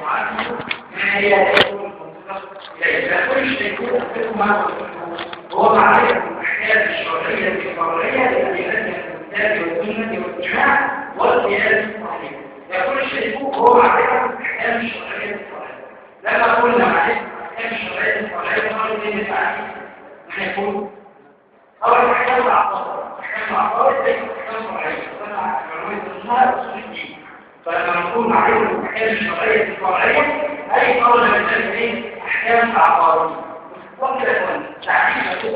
عنه ما هي كل شيء يكون ما هو معرفة الأحكام الشرعية الفرعية لأدلة الكتاب والسنة والإجماع والقياس الصحيح كل شيء هو معرفة الأحكام الشرعية الفرعية لما قلنا معرفة الأحكام الشرعية الفرعية قالوا ليه نتعلم نحن نقول أول الأحكام العقارية الأحكام العقارية ليست أحكام فرعية فأنا معلومات اسمها أصول الدين فلما نقول معرفة الأحكام الشرعية الفرعية أي قول من ذلك إيه أحكام العقارية وكذا يكون تعريف كده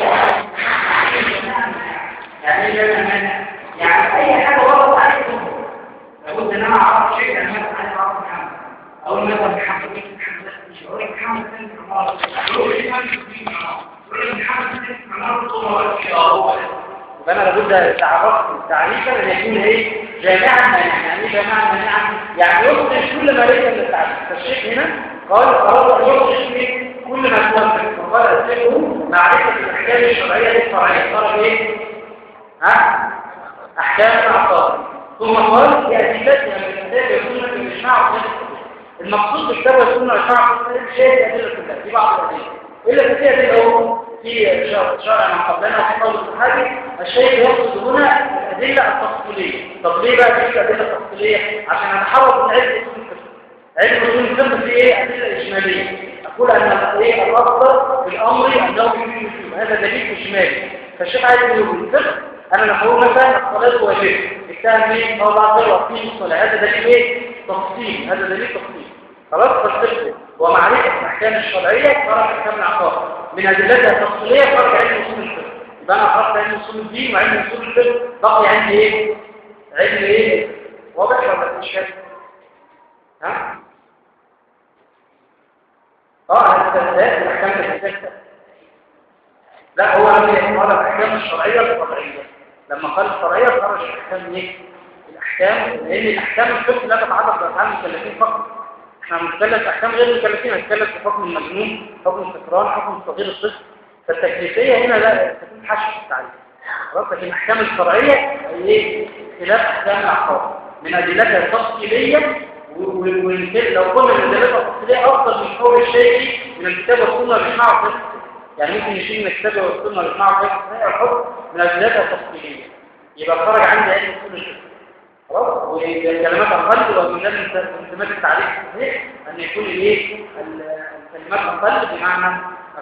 يعني ايه مانع يعني اي حاجه غلط عليكم لابد ان انا اعرف شيء انا مثلا عايز اعرف محمد اقول مثلا محمد محمد مش هقول لك محمد سنت عمار يقول لي محمد سنت عمار يقول لي محمد سنت عمار طول هو يبقى انا لابد تعرفت تعريفا ان يكون ايه جامعا مانعا يعني ايه جامعا مانعا يعني يخرج كل ما ليس من التعريف فالشيخ هنا قال اراد ان يخرج كل ما توفق وقال السر معرفه الاحكام الشرعيه للفرعيه صار ايه ها احكام العقار ثم قال بأدلتها من الكتاب والسنة والإجماع المقصود بالكتاب والسنة والإجماع والسنة شيء الأدلة كلها دي بعض الأدلة إلا في أدلة هو في شرع من قبلنا وفي قول الصحابي الشيخ يقصد هنا الأدلة التفصيلية طب ليه بقى دي الأدلة التفصيلية عشان نتحرك من علم أصول الفقه علم أصول الفقه في إيه أدلة إجمالية أقول أن الإيه الأفضل في الأمر أنه يكون مسلم هذا دليل إجمالي فالشيخ عايز يقول الفقه انا نقول مثلا الصلاه واجب التهم ايه هو بعض الوقتين الصلاه هذا دليل ايه تفصيل هذا دليل تفصيل خلاص فالفقه ومعرفه الاحكام الشرعيه فرق احكام العقاب من ادلتها التفصيليه فرق علم اصول الفقه يبقى انا عرفت علم اصول الدين وعلم اصول الفقه بقي عندي ايه علم ايه واضح ولا مش فاهم ها اه هذا الاحكام الفقه لا هو قال الاحكام الشرعيه الطبيعيه لما قال الشرعيه خرج الاحكام ايه الاحكام لان الاحكام الفقه لا تتعلق بافعال المكلفين فقط احنا بنتكلم في احكام غير المكلفين بنتكلم في حكم المجنون حكم السكران حكم صغير الطفل فالتكليفيه هنا لا تكون حشو في التعليم خلاص لكن الاحكام الشرعيه هي ايه خلاف احكام العقاب من ادلتها التفصيليه ولو قلنا ان الادلات التفصيليه افضل من قول الشيخ من الكتاب والسنه والاجماع والفقه يعني ممكن نشيل من الكتاب والسنه والاجماع والفقه الحكم من ادلتها التفصيليه يبقى خرج عندي علم اصول الفقه خلاص وكلمات القلب ومن ذلك التزامات التعريف الصحيح ان يكون الايه الكلمات القلب بمعنى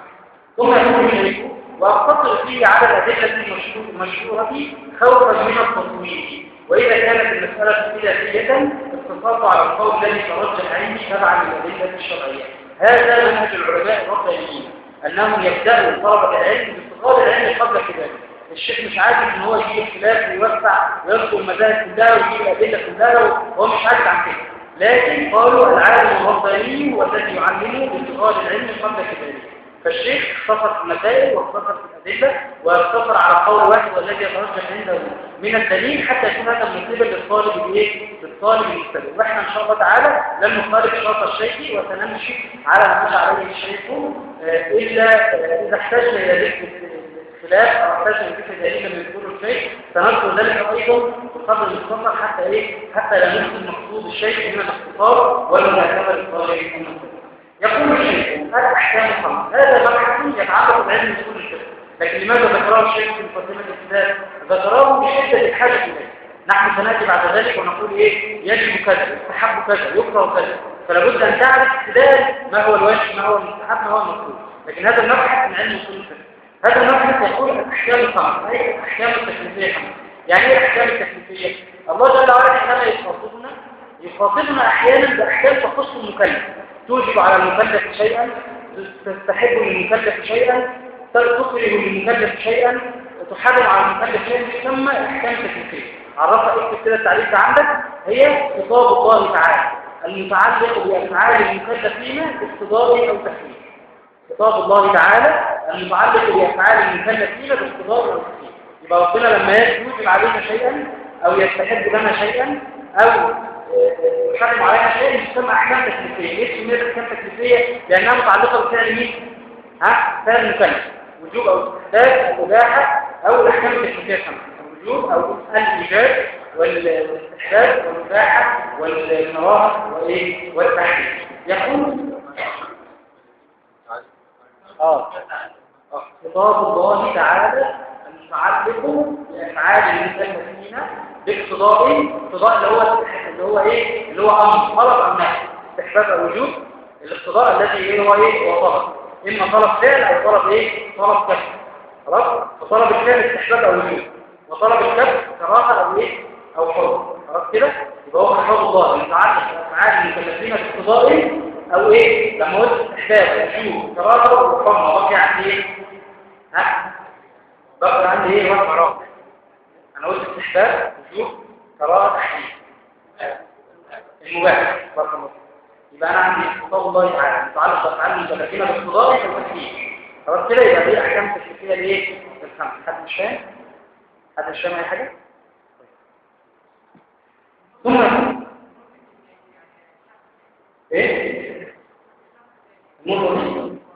ثم يكون الشريك واقتصر فيه على الادله المشهوره خوفا من التصوير واذا كانت المساله خلافيه اقتصار على القول الذي ترجح علمي تبعا للادله الشرعيه هذا منهج العلماء الربانيين انهم يبداوا طلبه العلم باستغلال العلم قبل كذلك الشيخ مش عاجز ان هو يجيب خلاف ويوسع ويذكر المذاهب كلها ويجيب الادله كلها وهو مش عاجز عن كده لكن قالوا العالم الرباني هو الذي يعلمه باستغلال العلم قبل كذلك فالشيخ اختصر في المسائل واختصر في الادله واختصر على قول واحد والذي يترجح عنده من الدليل حتى يكون هذا مناسبا للطالب بايه؟ للطالب المستمر واحنا ان شاء الله تعالى لن نخالف شرط الشيخ وسنمشي على ما مشى عليه الشيخ الا اذا احتجنا الى ذكر خلاف او احتاج ذكر دليل من يقول الشيء سنذكر ذلك ايضا بقدر المختصر حتى ايه حتى لا نفهم مقصود الشيء من الاختصار ولا معتبر الطالب يقول الشيخ الاحكام الخمس هذا مبحث يتعلق بعلم اصول الفقه لكن لماذا ذكره الشيخ في مقدمه الكتاب ذكره بشده الحاجه اليه نحن سناتي بعد ذلك ونقول ايه يجب كذا يستحب كذا يكره كذا فلا بد ان تعرف خلال ما هو الواجب ما هو المستحب ما هو المطلوب لكن هذا المبحث من علم اصول الفقه هذا المبحث يقول الاحكام الخمس اي الاحكام التكليفيه خمس يعني ايه الاحكام التكليفيه الله جل وعلا حينما يخاطبنا يخاطبنا احيانا باحكام تخص المكلف توجب على المكلف شيئا تستحب للمكلف شيئا تكره للمكلف شيئا وتحرم على المكلف شيئا تسمى احكام تكليفيه عرفها اكتب كده التعريف ده عندك هي خطاب الله تعالى المتعلق بافعال المكلفين باقتضاء او تحريم خطاب الله تعالى المتعلق بافعال المكلفين باقتضاء او تحريم يبقى ربنا لما يوجب علينا شيئا او يستحب لنا شيئا او يحرم علينا شيئا يسمى احكام تكليفيه ليه سميت احكام تكليفيه لانها متعلقه بفعل مين ها فعل المكلف وجوب او استحباب الاباحه او الاحكام التكليفيه الخمسه الوجوب او الايجاب والاستحباب والمباحة والكراهة وايه والتحريم يقول اه خطاب الله تعالى المتعلق بافعال المكلفين باقتضاء اقتضاء اللي هو اللي هو ايه اللي هو امر طلب ام نهي استحباب او وجوب الاقتضاء الذي ايه هو ايه هو طلب اما طلب فعل او طلب ايه طلب كسب خلاص فطلب الفعل استحباب او وجوب وطلب الكسب كراهه او ايه او حر خلاص كده يبقى هو خطاب الله المتعلق بافعال المكلفين باقتضاء او ايه لما قلت استحباب وجوب كراهه وحر بقي عندي ايه ها بقي عندي ايه وقت حرام انا قلت استحباب وجوب كراهه تحريم المباح فرق النص يبقى انا عندي خطاب الله تعالى متعلق بافعال المكلفين باقتضاء والتكليف خلاص كده يبقى دي احكام تكليفيه لايه للخمس حد مش فاهم حد مش فاهم اي حاجه ثم ايه النقطه دي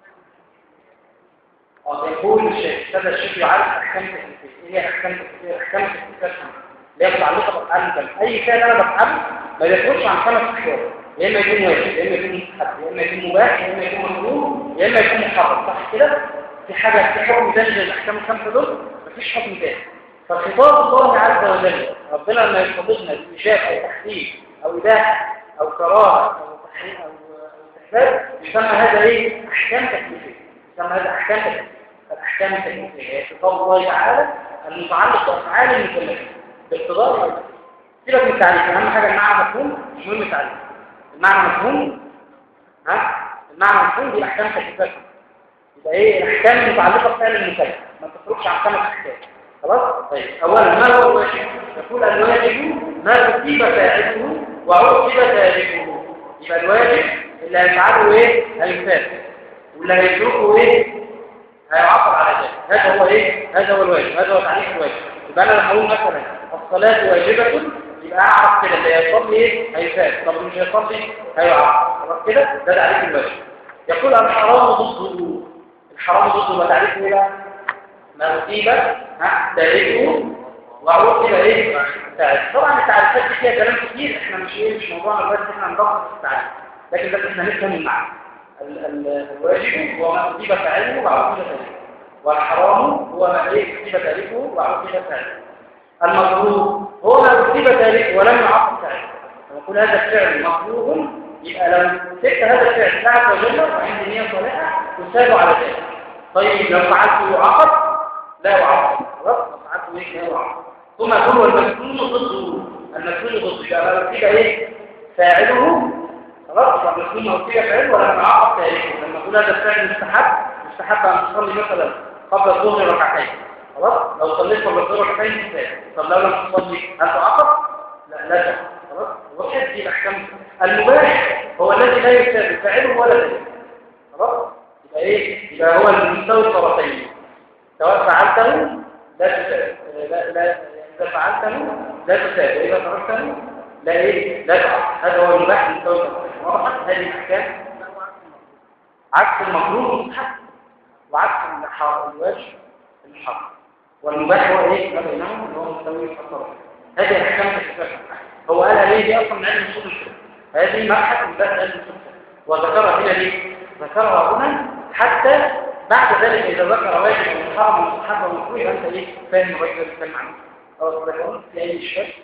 اه يقول الشيخ هذا الشيخ يعرف احكام تكليفيه ايه هي احكام تكليفيه احكام تكليفيه اللي هي متعلقه بافعال المكلف اي فعل انا بفعله ما بيخرجش عن خمس اشياء يا اما يكون واجب يا اما يكون مستحب يا اما يكون مباح يا اما يكون مكروه يا اما يكون محرم صح كده في حاجه في حكم تاني للاحكام الخمسه دول مفيش حكم تاني فخطاب الله عز وجل ربنا لما يخاطبنا بايجاب او تحريم او اباحه او كراهه او تحريم او استحباب يسمى هذا ايه احكام تكليفيه يسمى هذا احكام تكليفيه الاحكام التكليفيه هي خطاب الله تعالى المتعلق بافعال المكلفين باقتضاء والتكليف سيبك من التعريف اهم حاجه المعنى مفهوم مش مهم التعريف المعنى مفهوم ها المعنى مفهوم دي احكام تكليفيه يبقى ايه الاحكام المتعلقه بفعل المكلف ما تخرجش عن خمس احكام خلاص طيب اولا ما هو الواجب يقول الواجب ما كتب فاعله وعوقب تاركه يبقى الواجب اللي هيفعله ايه هيفعل واللي هيتركه ايه هيعاقب على ذلك هذا هو ايه هذا هو الواجب هذا هو تعريف الواجب يبقى انا لما اقول مثلا الصلاه واجبه يبقى اعرف كده اللي هيصلي ايه هيفعل طب مش هيصلي هيعاقب خلاص كده ده تعريف الواجب يقول الحرام ضده الحرام ضده ما تعريفه ايه بقى ما أصيب ها تاركه وعوقب ايه تعريف طبعا التعريفات دي فيها كلام كتير احنا مش ايه مش موضوعنا بس احنا نضبط في التعريف لكن بس احنا نفهم المعنى الواجب هو ما أصيب فاعله وعوقب تاركه والحرام هو ما ايه أصيب تاركه وعوقب فاعله المكروه هو ما أصيب تاركه ولم يعاقب فاعله نقول هذا الفعل مكروه يبقى لو سبت هذا الفعل ساعة وجل وعندي نية صالحة تساب على ذلك طيب لو فعلته يعاقب لا يعاقب خلاص لو فعلته ايه لا يعاقب ثم يقول والمسؤول ضده المسؤول ضده يبقى لو كده ايه فاعله خلاص يبقى المسؤول لو كده فاعله ولا يعاقب تاريخه لما يقول هذا الفعل مستحب مستحب ان تصلي مثلا قبل الظهر ركعتين خلاص لو صليت قبل الظهر ركعتين تساب طب لو لم تصلي هل تعاقب؟ لا لا تعاقب خلاص وحد دي الاحكام المباح هو الذي لا يساب فاعله ولا فاعله خلاص يبقى ايه يبقى هو المستوى الطرفين سواء فعلته لا تساب لا لا اذا فعلته لا تساب واذا تركته لا ايه لا تعاقب هذا هو المباح المستوى الطرفين واضح هذه الاحكام عكس المكروه المستحب وعكس الواجب المحرم والمباح هو ايه ما بينهم اللي هو مستوي الطرفين هذه احكام الفقه هو قالها ليه دي اصلا من علم اصول الفقه هذه مبحث من باب علم الفقه وذكرها هنا ليه ذكرها هنا حتى بعد ذلك اذا ذكر واجب او محرم او مستحب او مكروه يبقى انت ايه فاهم الراجل بيتكلم عنه خلاص ده كمان في اي شك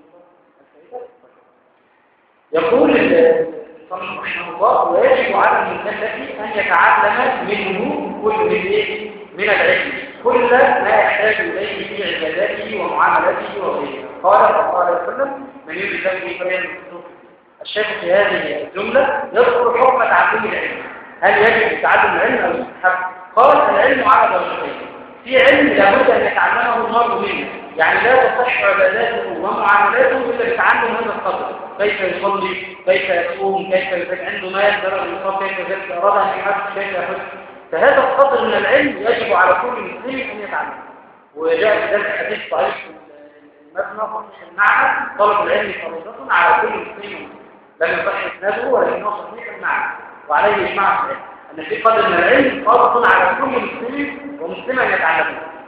يقول صلى رحمه الله ويجب على المكلف ان يتعلم منه كل من ايه من العلم كل ما يحتاج اليه في عباداته ومعاملاته وغيره قال صلى الله عليه وسلم من يريد ذلك فريق الشيخ في هذه الجملة يذكر حكم تعلم العلم هل يجب تعلم العلم أو يستحب؟ قال العلم على درجتين في علم لابد أن يتعلمه المرء منه يعني لا تصح عباداته ومعاملاته إلا بتعلم هذا القدر كيف يصلي كيف يصوم كيف يكون عنده مال درجة الإصاب كيف يزكي أراد أن يحج كيف يحج فهذا القدر من العلم يجب على كل مسلم أن يتعلمه وجاء في ذلك حديث ضعيف المبنى صحيح المعنى طلب العلم فريضة على كل مسلم لم يصح اسناده ولكنه صحيح المعنى وعليه اجماع العلم ان في قدر من العلم فرض على كل مسلم ومسلمه ان يتعلمه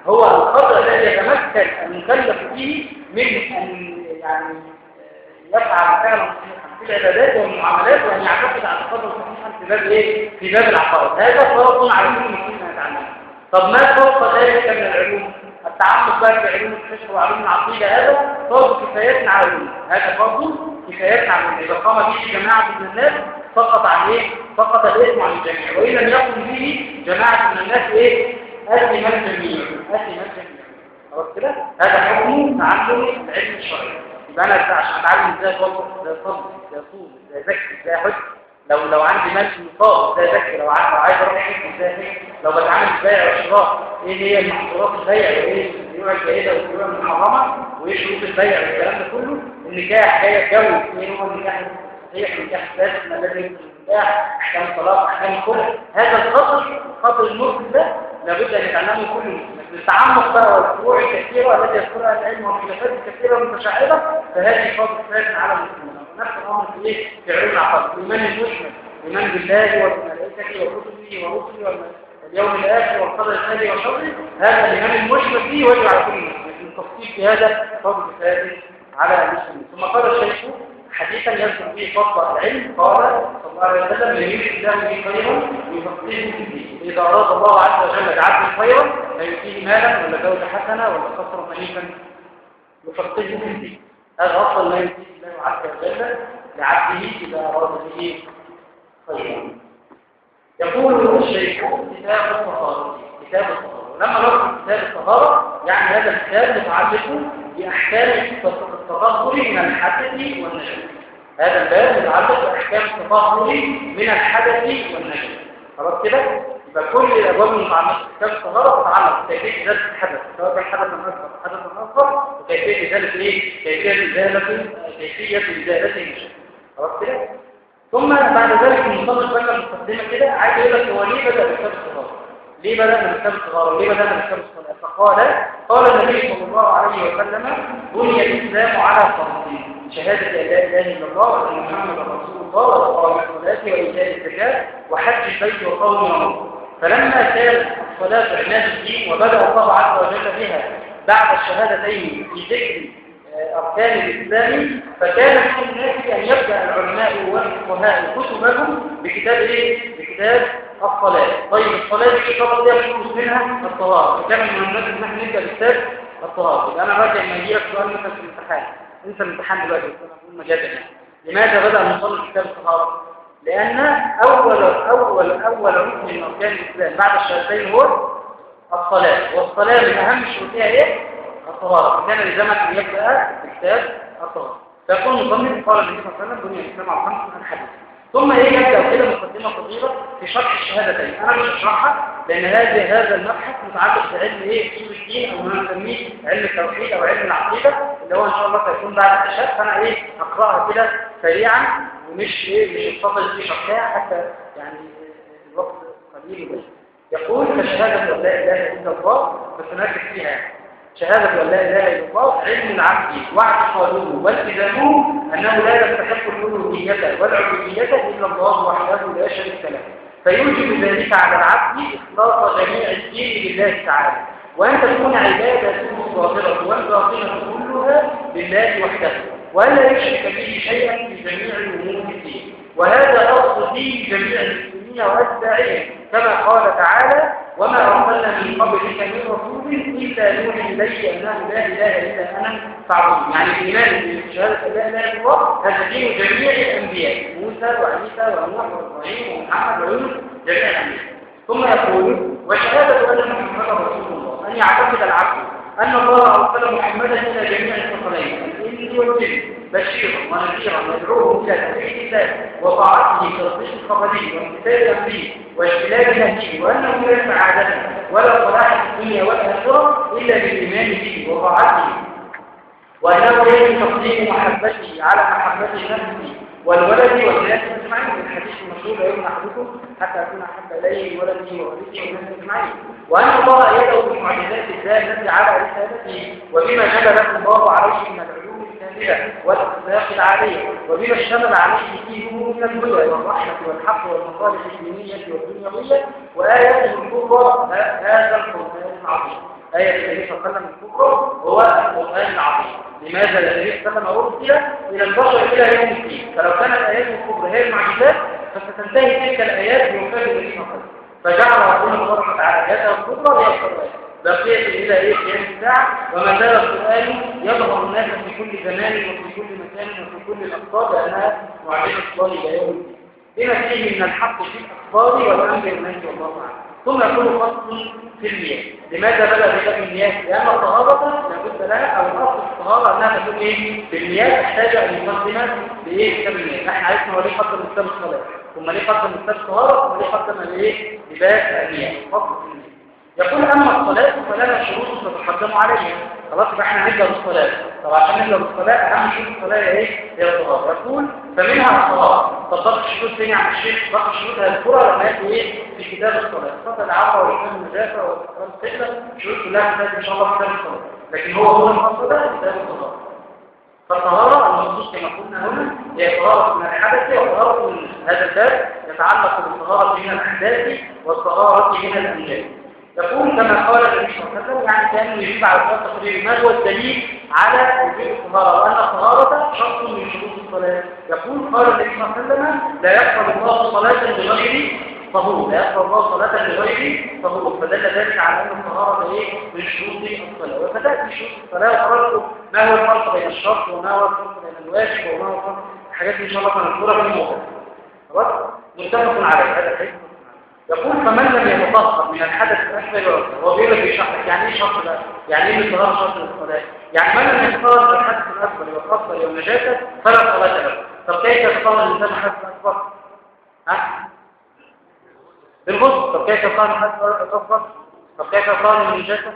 هو القدر الذي يتمكن المكلف فيه من أن يعني يفعل فعلا في العبادات والمعاملات وأن يعتقد على القدر صحيحا في باب إيه؟ في باب العقائد هذا فرض على كل مسلم أن يتعلمه طب ما فوق ذلك من العلوم التعمق بقى في علوم الفقه وعلوم العقيدة هذا فرض كفايات على العلوم هذا فرض كفايات على العلوم إذا قام به جماعة من الناس سقط عن إيه؟ سقط الإثم عن الجميع وإن لم يقم به جماعة من الناس إيه؟ أثم الجميع أثم الجميع خلاص كده؟ هذا حكم تعلم العلم الشرعي يبقى أنا عشان أتعلم إزاي أفضل إزاي أصلي إزاي أصوم إزاي أذاكر إزاي أحج لو لو عندي مال في النصاب ازاي اذاكر لو عايز لو عايز اروح احج ازاي لو بتعامل بيع وشراء ايه هي المحظورات البيع وايه البيوع الجيده والبيوع المحرمه وايه شروط البيع والكلام ده كله النكاح جاي اتجوز ايه هو النكاح الصحيح النكاح الفاسد ما الذي يمكن النكاح احكام الطلاق احكام الخلع هذا القدر قدر المسلم ده لابد ان يتعلمه كل مسلم التعمق بقى والفروع الكثيره التي يذكرها العلم والخلافات الكثيره المتشعبه فهذه فضل فاسد على المسلمين نفس الامر في ايه في علم العقائد الايمان المشمل الايمان بالله وبملائكته ورسله ورسله واليوم الاخر والقدر الخير وشره هذا الايمان المشمل فيه واجب على كل مسلم التفصيل في هذا فضل ثابت على المسلمين ثم قال الشيخ حديثا يذكر فيه فضل العلم قال صلى الله عليه وسلم من يريد الله به خيرا يفقهه في الدين اذا اراد الله عز وجل بعبد خيرا فيؤتيه مالا ولا زوجة حسنه ولا قصرا مليكا يفقهه في الدين هذا أصل ما يمسك الله عز وجل لعبده إذا أراد به خيرا يقول الشيخ كتاب الطهارة كتاب الطهارة لما نقول كتاب الطهارة يعني هذا الكتاب متعلق بأحكام التطهر من الحدث والنجم هذا الباب متعلق بأحكام التطهر من الحدث والنجم خلاص كده يبقى كل الابواب المتعلقه بكتاب الطهاره تتعلق بكيفيه ازاله الحدث سواء كان حدث اصغر حدث اصغر وكيفيه ازاله ايه كيفيه ازاله كيفيه ازالته خلاص كده ثم بعد ذلك المصنف بقى مقدمه كده عايز يقول لك هو ليه بدا بكتاب الطهاره ليه بدا من كتاب الطهاره ليه بدا من كتاب الصلاه فقال قال النبي صلى الله عليه وسلم بني الاسلام على خمسين شهادة لا إله إلا الله وأن محمد رسول الله وإقام الصلاة وإيتاء الزكاة وحج البيت وقوم رمضان فلما كان الصلاة عناد الدين وبدأ الله عز وجل بها بعد الشهادتين في ذكر أركان الإسلام فكان من الناس أن يبدأ العلماء والفقهاء كتبهم بكتاب إيه؟ بكتاب الصلاة طيب الصلاة دي طبعا دي يخلص منها الطهارة فكان من الناس إن احنا نبدأ بكتاب الطهارة يبقى أنا راجع ما يجيلك سؤال مثلا في الامتحان انسى الامتحان دلوقتي بس أنا أقول مجازا يعني لماذا بدأ المصلي كتاب الطهارة؟ لأن أول أول أول ركن من أركان الإسلام بعد الشهادتين هو الصلاة والصلاة من أهم شروطها إيه؟ الطهارة كان لزمن أن يبدأ بكتاب الطهارة فيقول المصنف قال النبي صلى الله عليه وسلم بني الإسلام على خمس من الحديث ثم ايه يبدا كده مقدمه صغيره في شرح الشهادتين انا مش هشرحها لان هذا هذا المبحث متعلق بعلم ايه اصول الدين او ما نسميه علم التوحيد او علم العقيده اللي هو ان شاء الله سيكون بعد العشاء فانا ايه هقراها كده سريعا ومش ايه مش هتصل في شرحها حتى يعني الوقت قليل بس يقول فشهاده لا اله الا الله بس نركز فيها يعني شهادة أن لا إله إلا الله علم العبد واعتقاده والتزامه أنه لا يستحق الألوهية والعبودية إلا الله وحده لا شريك له فيوجب ذلك على العبد إخلاص جميع الدين لله تعالى وأن تكون عبادته الظاهرة والباطنة كلها لله وحده ولا يشرك به شيئا في جميع أمور الدين وهذا أصل دين جميع المسلمين وأتباعهم كما قال تعالى وما أرسلنا من قبلك من رسول إلا نوحي إليه أنه لا إله إلا أنا فاعبدون يعني الإيمان بشهادة لا إله إلا الله هذا دين جميع الأنبياء موسى وعيسى ونوح وإبراهيم ومحمد ويونس جميع الأنبياء ثم يقول وشهادة أن محمدا رسول الله أن يعتقد العبد أن الله أرسل محمدا إلى جميع الثقلين الإنس والجن بشيرا ونذيرا يدعوهم إلى توحيد الله وطاعته في تصديق الخبري وامتثال أمره واجتناب نهيه وأنه لا سعادة ولا صلاح في الدنيا والآخرة إلا بالإيمان به وطاعته وأنه يجب تقديم محبته على محبة نفسه والولد والناس اجمعين في الحديث المشهور لا يمنع احدكم حتى اكون احب اليه ولده ووالده والناس اجمعين وان الله يده بمعجزات الله التي على رسالته وبما جبله الله عليه من العلوم الكامله والاخلاق العاليه وبما اشتمل عليه فيه من الهدى والرحمه والحق والمصالح الدينيه والدنيويه واياته الكبرى هذا القران العظيم آية النبي صلى الله عليه وسلم الكبرى هو القرآن العظيم لماذا النبي صلى الله عليه وسلم أرسل إلى البشر إلى يوم الدين فلو كانت الآيات الكبرى هي المعجزات فستنتهي تلك الآيات بوفاة النبي صلى الله عليه وسلم فجعل ربنا تبارك وتعالى آياته الكبرى هي القرآن بقية إلى إيه قيام الساعة وما زال القرآن يظهر الناس في كل زمان وفي كل مكان وفي كل الأقطار لأنها معجزة الله إلى يوم الدين بما فيه من الحق في الأخبار والأمر والنهي والله أعلم ثم يكون فصل في المياه لماذا بدأ بباب المياه؟ لأن الطهارة لابد لها أو الأصل في الطهارة أنها تكون إيه؟ بالمياه تحتاج أن يقدم بإيه؟ كتاب المياه احنا عرفنا هو ليه قدم كتاب الصلاة ثم ليه قدم كتاب الطهارة ثم ليه قدم الإيه؟ لباس المياه فصل في المياه يقول أما الصلاة فلنا شروط تتقدم عليها خلاص يبقى احنا نبدأ بالصلاة طب عشان نبدأ بالصلاة أهم شروط الصلاة هي إيه؟ هي الطهارة يقول فمنها الصلاة طب ضبط الشروط تاني عن الشيخ ضبط الشروط هذكرها لما يأتي إيه في كتاب الصلاة صلاة العفو والإسلام النجاسة والاستقرار القبلة شروط كلها كتاب إن شاء الله كتاب الصلاة لكن هو هو المقصود ده كتاب الطهارة فالطهارة المنصوص كما قلنا هنا هي طهارة من الحدث وطهارة من هذا الباب يتعلق بالطهارة من الأحداث والطهارة من الأنجاز يقول كما قال النبي صلى الله عليه وسلم يعني كان يجيب على الصلاه تقرير ما هو الدليل على وجود الطهاره وان الطهاره شرط من شروط الصلاه يقول قال النبي صلى الله عليه وسلم لا يقبل الله صلاه بغير طهور لا يقبل الله صلاه بغير طهور فدل ذلك على ان الطهاره ايه من شروط الصلاه وفتاتي شروط الصلاه وقررت ما هو الفرق بين الشرط وما هو الفرق بين الواجب وما هو الفرق الحاجات دي ان شاء الله هنذكرها في الموضوع خلاص متفق على هذا الحديث يقول فمن لم يتطهر من الحدث الاكبر هو بيقول لك يشرح يعني ايه شرط ده يعني ايه الطهاره شرط للصلاه يعني من لم يتطهر من الحدث الاكبر والخطر والنجاسه فلا صلاه له طب كيف يتطهر الانسان من الحدث الاكبر ها بالغسل طب كيف يتطهر من الحدث الاكبر طب كيف يتطهر من النجاسه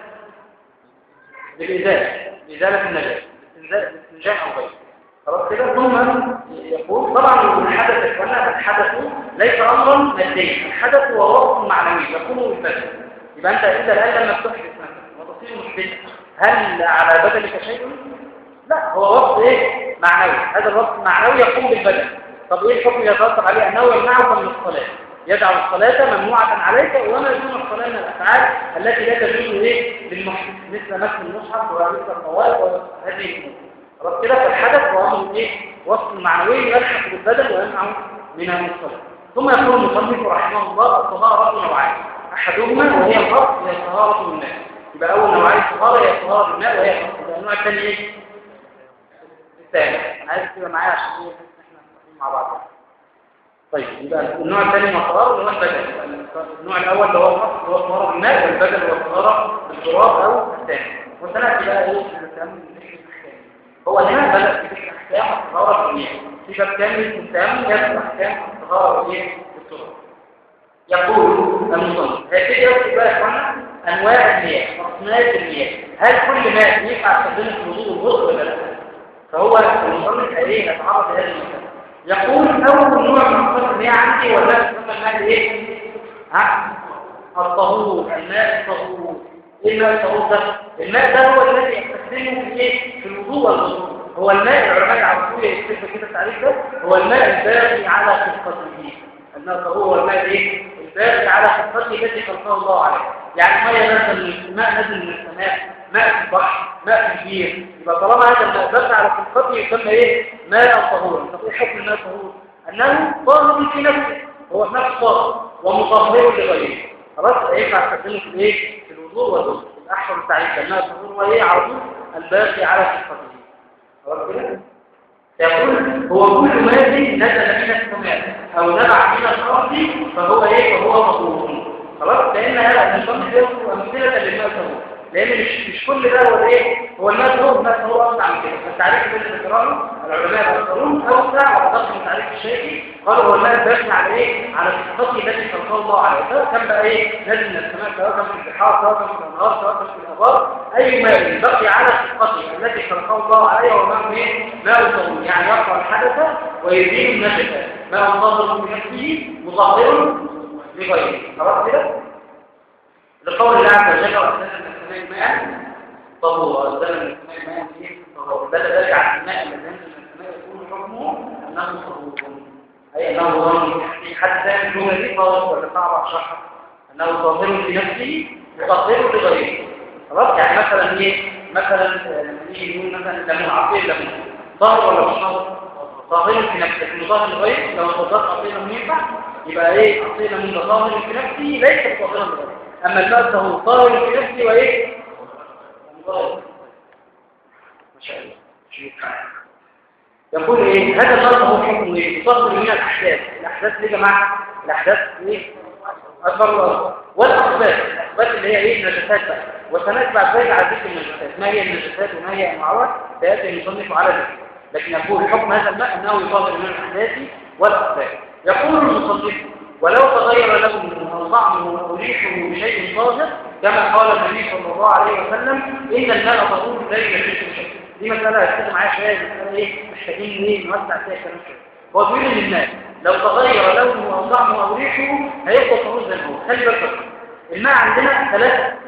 بالازاله بازاله النجاسه استنجاء او غيره خلاص كده ثم يقول طبعا الحدث اخوانا الحدث ليس امرا ماديا الحدث هو وصف معنوي يكون بالبدن يبقى انت اذا الان لما تحدث مثلا وتصير محدثا هل على بدنك شيء لا هو وصف ايه معنوي هذا الوصف المعنوي يقوم بالبدن طب ايه الحكم يترتب عليه انه يمنعك من الصلاه يجعل الصلاة ممنوعة عليك وما يكون الصلاة من الأفعال التي لا تجوز إيه للمحدث مثل مس المصحف ومثل الطوائف وهذه الأمور خلاص كده فالحدث هو امر ايه وصف معنوي يلحق بالبدن ويمنعه من المصطلح ثم يقول المصنف رحمه الله الطهارة نوعين احدهما وهي الفرق هي طهارة الماء يبقى اول نوعين الطهارة هي طهارة الماء وهي الفرق النوع الثاني ايه الثاني انا عايز تبقى معايا عشان ايه احنا مع بعض طيب يبقى النوع الثاني من الطهارة اللي هو البدن النوع الاول اللي هو الفرق اللي هو طهارة الماء والبدن هو الطهارة بالتراب او الثاني وسنأتي بقى ايه الكلام هو هنا بدأ في احكام الطهارة المياه في باب كامل مستعمل يذكر احكام الطهارة المياه بالطرق يقول المصنف هذه يذكر بقى يا اخوانا انواع المياه اصناف المياه هل كل ماء ينفع تستخدمه في الوضوء والغسل ولا لا فهو المصنف ايه يتعرض لهذه المسألة يقول اول نوع من اصناف المياه عندي ولا تسمى الماء ايه ها الطهور الماء الطهور ايه الماء الطهور ده الماء ده هو الذي يستخدمه في ايه في الوضوء والغسل هو الماء العلماء يعرفوه يكتب كده التعريف ده هو الماء الباقي على خلقته الماء الطهور هو الماء ايه الباقي على خلقته التي خلقه الله عليه يعني ميه نزل من السماء نزل من السماء ماء في البحر ماء في البير يبقى طالما هذا الماء باقي على خلقته يسمى ايه ماء طهور طب ايه حكم الماء الطهور انه طاهر في نفسه هو في نفسه طاهر ومطهر لغيره خلاص ينفع تستخدمه في ايه في الوضوء والغسل الاحسن التعريف الماء الطهور هو ايه على طول الباقي على خلقته خلاص كده يقول هو كل ماء نزل من السماء او نبع من الارض فهو ايه فهو مطهور خلاص لان هذا النظام ده امثله للماء الطهور لان مش مش كل ده هو ايه هو الماء الطهور الماء الطهور اوسع من كده فالتعريف اللي ذكرناه العلماء يذكرون اوسع وادق من تعريف الشافعي قالوا هو الماء الباقي على ايه على الصفات التي خلقها الله عليه سواء كان بقى ايه نازل من السماء سواء كان في البحار سواء كان في الانهار سواء كان في الابار اي ماء بقي على صفته التي خلقها الله عليه وماء ايه ماء طهور يعني يرفع الحدث ويزيل النجسه ماء طاهر بنفسه مطهر لغيره خلاص كده لقول الله عز وجل وأنزلنا من السماء ماء طهور وأنزلنا من السماء ماء إيه طهور ده ذلك على الماء الذي ينزل من السماء يكون حكمه أنه طهور أي أنه ظن في حد ثاني الجملة دي طهور ولا صعب شرحها أنه طاهر لنفسه مطهر لغيره خلاص يعني مثلا ايه مثلا آه، لما نيجي نقول مثلا ليمون عصير ليمون ظاهر ولا مش ظاهر ظاهر في نفسه انه ظاهر لغير لو فضلت عصير ليمون ينفع يبقى ايه عصير ليمون ده ظاهر في نفسه ليس ظاهرا لغير اما الماء فهو ظاهر في نفسه وايه ظاهر ما شاء الله شوف يقول ايه هذا النص هو حكم ايه يصدر من الاحداث الاحداث دي يا جماعه الاحداث ايه اكبر واصغر والاخبار الاخبار اللي هي ايه النجاسات بقى وسنتبع ذلك على ذكر النجاسات ما هي النجاسات وما هي انواعها سياتي المصنف على ذلك لكن يقول حكم هذا الماء انه يصدر من الاحداث والاخبار يقول المصنف ولو تغير لونه او طعمه او ريحه بشيء طاهر كما قال النبي صلى الله عليه وسلم ان الماء طهور لا يجوز شيء دي مساله هتكلم معايا شويه مساله ايه محتاجين ايه نوسع فيها الكلام شويه هو بيقول ان الماء لو تغير لونه او طعمه او ريحه هيفضل طهور زي ما هو خلي بالك الماء عندنا ثلاثه أقسام.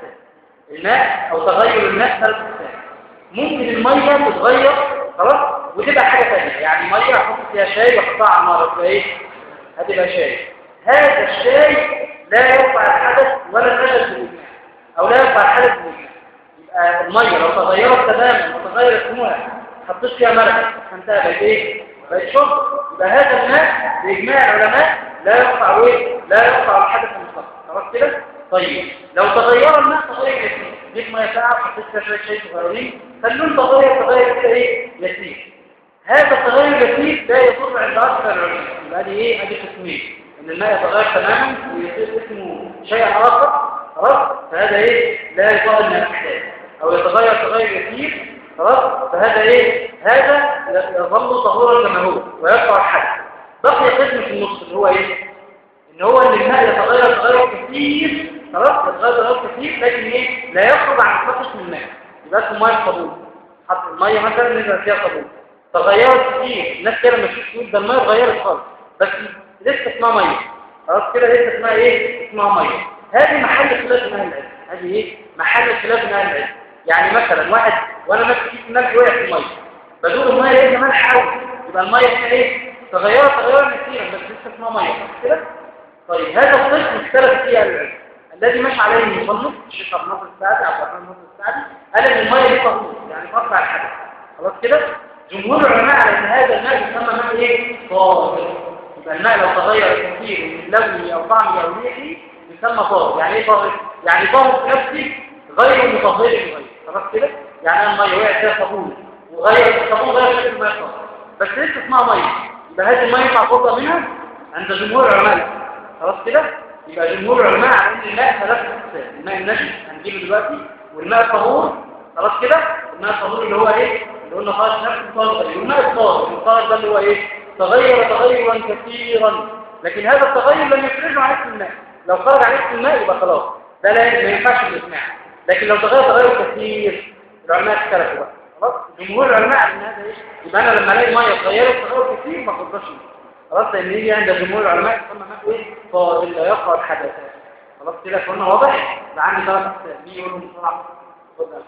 الماء او تغير الماء ثلاث اقسام ممكن الميه تتغير خلاص وتبقى حاجه ثانيه يعني ميه احط فيها شاي واحطها على النار تبقى ايه هتبقى شاي هذا الشاي لا يرفع الحدث ولا الحدث بالاجماع او لا يرفع الحدث بالاجماع يبقى الميه لو تغيرت تماما وتغيرت نوعها حطيت فيها ملح فانتهى بقت ايه بقت شرب يبقى هذا الماء باجماع العلماء لا يرفع ايه لا يرفع الحدث المطلق خلاص كده طيب لو تغير الماء تغير يسير جيت ميه ساقعه وحطيت فيها شويه شاي صغيرين فاللون تغير تغير كده ايه يسير هذا التغير اليسير لا يضر عند اكثر العلماء يبقى دي ايه ادي قسمين ان الماء يتغير تماما ويصير اسمه شيئا اخر خلاص فهذا ايه لا يضر من الاحداث او يتغير تغير يسير خلاص فهذا ايه هذا يظل طهورا كما هو ويرفع الحد بقي قسم في النص اللي هو ايه ان هو ان الماء يتغير تغير كثير خلاص يتغير تغير كثير لكن ايه لا يخرج عن قسم الماء يبقى اسمه ميه صابون حط الميه مثلا نزل فيها صابون تغيرت كتير الناس كده لما تشوف تقول ده الميه اتغيرت خالص بس لسه اسمها ميه خلاص كده لسه اسمها ايه اسمها ميه هذه محل خلاف من اهل العلم هذه ايه محل خلاف من اهل العلم يعني مثلا واحد وانا ماسك كيس ملح وقع في الميه بدور الميه لقيت ملح قوي يبقى الميه فيها ايه تغيرت تغيرا كثيرا بس لسه اسمها ميه كده طيب هذا القسم اختلف فيه اهل العلم الذي مشى عليه المصنف الشيخ عبد الناصر السعدي عبد الرحمن الناصر السعدي قال ان الميه دي طهور يعني ترفع الحدث خلاص كده جمهور العلماء على ان هذا الماء يسمى ماء ايه طاهر يبقى الماء لو تغير كثير من لونه او طعمه او ريحه يسمى طاهر يعني ايه طاهر يعني طاهر في نفسه غير مطهر للغير خلاص كده يعني انا الميه وقعت فيها صابون وغير الصابون غير شكل الماء طاهر بس لسه اسمها ميه يبقى هذه الميه ينفع تفضل منها عند جمهور العلماء خلاص كده يبقى جمهور العلماء على ان الماء ثلاث اقسام الماء النجس هنجيبه دلوقتي والماء الطهور خلاص كده الماء الطهور اللي هو ايه اللي قلنا خلاص نفس الطاهر والماء الطاهر الطاهر ده اللي هو ايه تغير تغيرا كثيرا لكن هذا التغير لم يخرجه عن اسم الماء لو خرج عن اسم الماء يبقى خلاص ده لا ما ينفعش الاجماع لكن لو تغير تغير كثير العلماء اختلفوا بقى خلاص جمهور العلماء على ان هذا ايه يبقى انا لما الاقي ميه اتغيرت تغير كثير ما اخدهاش خلاص لان يجي عند جمهور العلماء يسمى ماء ايه طاهر لا يقع الحدث خلاص كده كنا واضح ده عندي ثلاث اقسام مين يقول لهم بسرعه اتفضل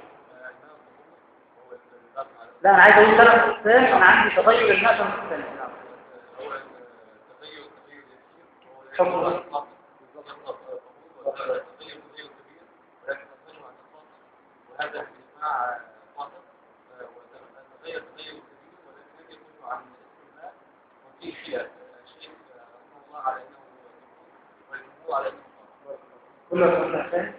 لا انا عايز اقول ثلاث اقسام انا عندي تغير الماء ثلاث اقسام حكم وهذا الاجماع فاضل وتغير تغير كبير ولكن يكون عن الماء وفي خلاف الشيخ رحمه الله على انه والجمهور على انه كل اقسام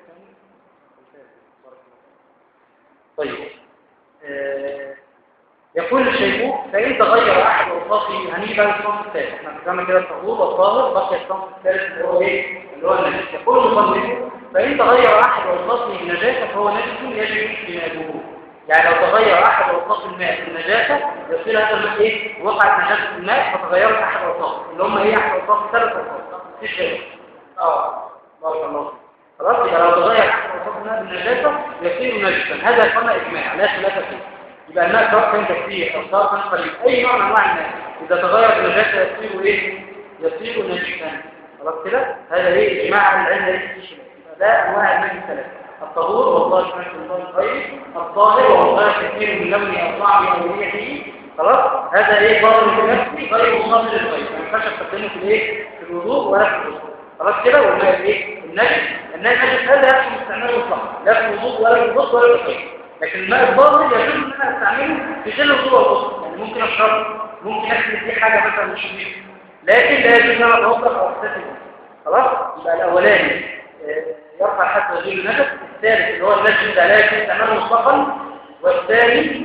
طيب آه، يقول الشيخ فإن تغير أحد أوصافه هنيجي بقى الصنف الثالث احنا اتكلمنا كده الطهور والطاهر بقي الصنف الثالث اللي هو ايه؟ اللي هو النجس يقول المصنف فإن تغير أحد أوصافه النجاسة فهو نجس يجب اجتنابه يعني لو تغير أحد أوصاف الماء في النجاسة يصير هذا الماء إيه؟ وقعت نجاسة في الماء فتغيرت أحد أوصافه اللي هم إيه أحد أوصاف ثلاث أوصاف مفيش غيره اه بارك الله فيك. خلاص يبقى لو تغير أحد أوصاف الماء بالنجاسة يصير نجسا هذا يسمى إجماع لا خلاف فيه يبقى الماء سواء كان كثير أو سواء كان قليل أي نوع من أنواع الماء إذا تغير النجاسة يصير إيه؟ يصير نجسا خلاص كده هذا إيه إجماع العلم ليس فيه شيء يبقى ده أنواع الماء الثلاثة الطهور والله سبحانه وتعالى الغير الطاهر وهو غير كثير من لونه أو طعمه أو ريحه خلاص هذا إيه ظاهر في نفسه غير مصاب للغير ما ينفعش استخدمه في الإيه؟ في الوضوء ولا في الغسل خلاص كده والماء ايه النجس النجس هذا يحكم استعماله مطلقا لا في الوضوء ولا في الغسل ولا في الغسل لكن الماء الباطل يجوز ان انا استعمله في غير الوضوء والغسل يعني ممكن اشربه ممكن اغسل فيه حاجه مثلا مش فيه لكن لا يجوز ان انا اتوضا او اغتسل خلاص يبقى الاولاني آه، يرفع حتى يزيل النجس الثالث اللي هو النجس ده لا يجوز استعماله مطلقا والثاني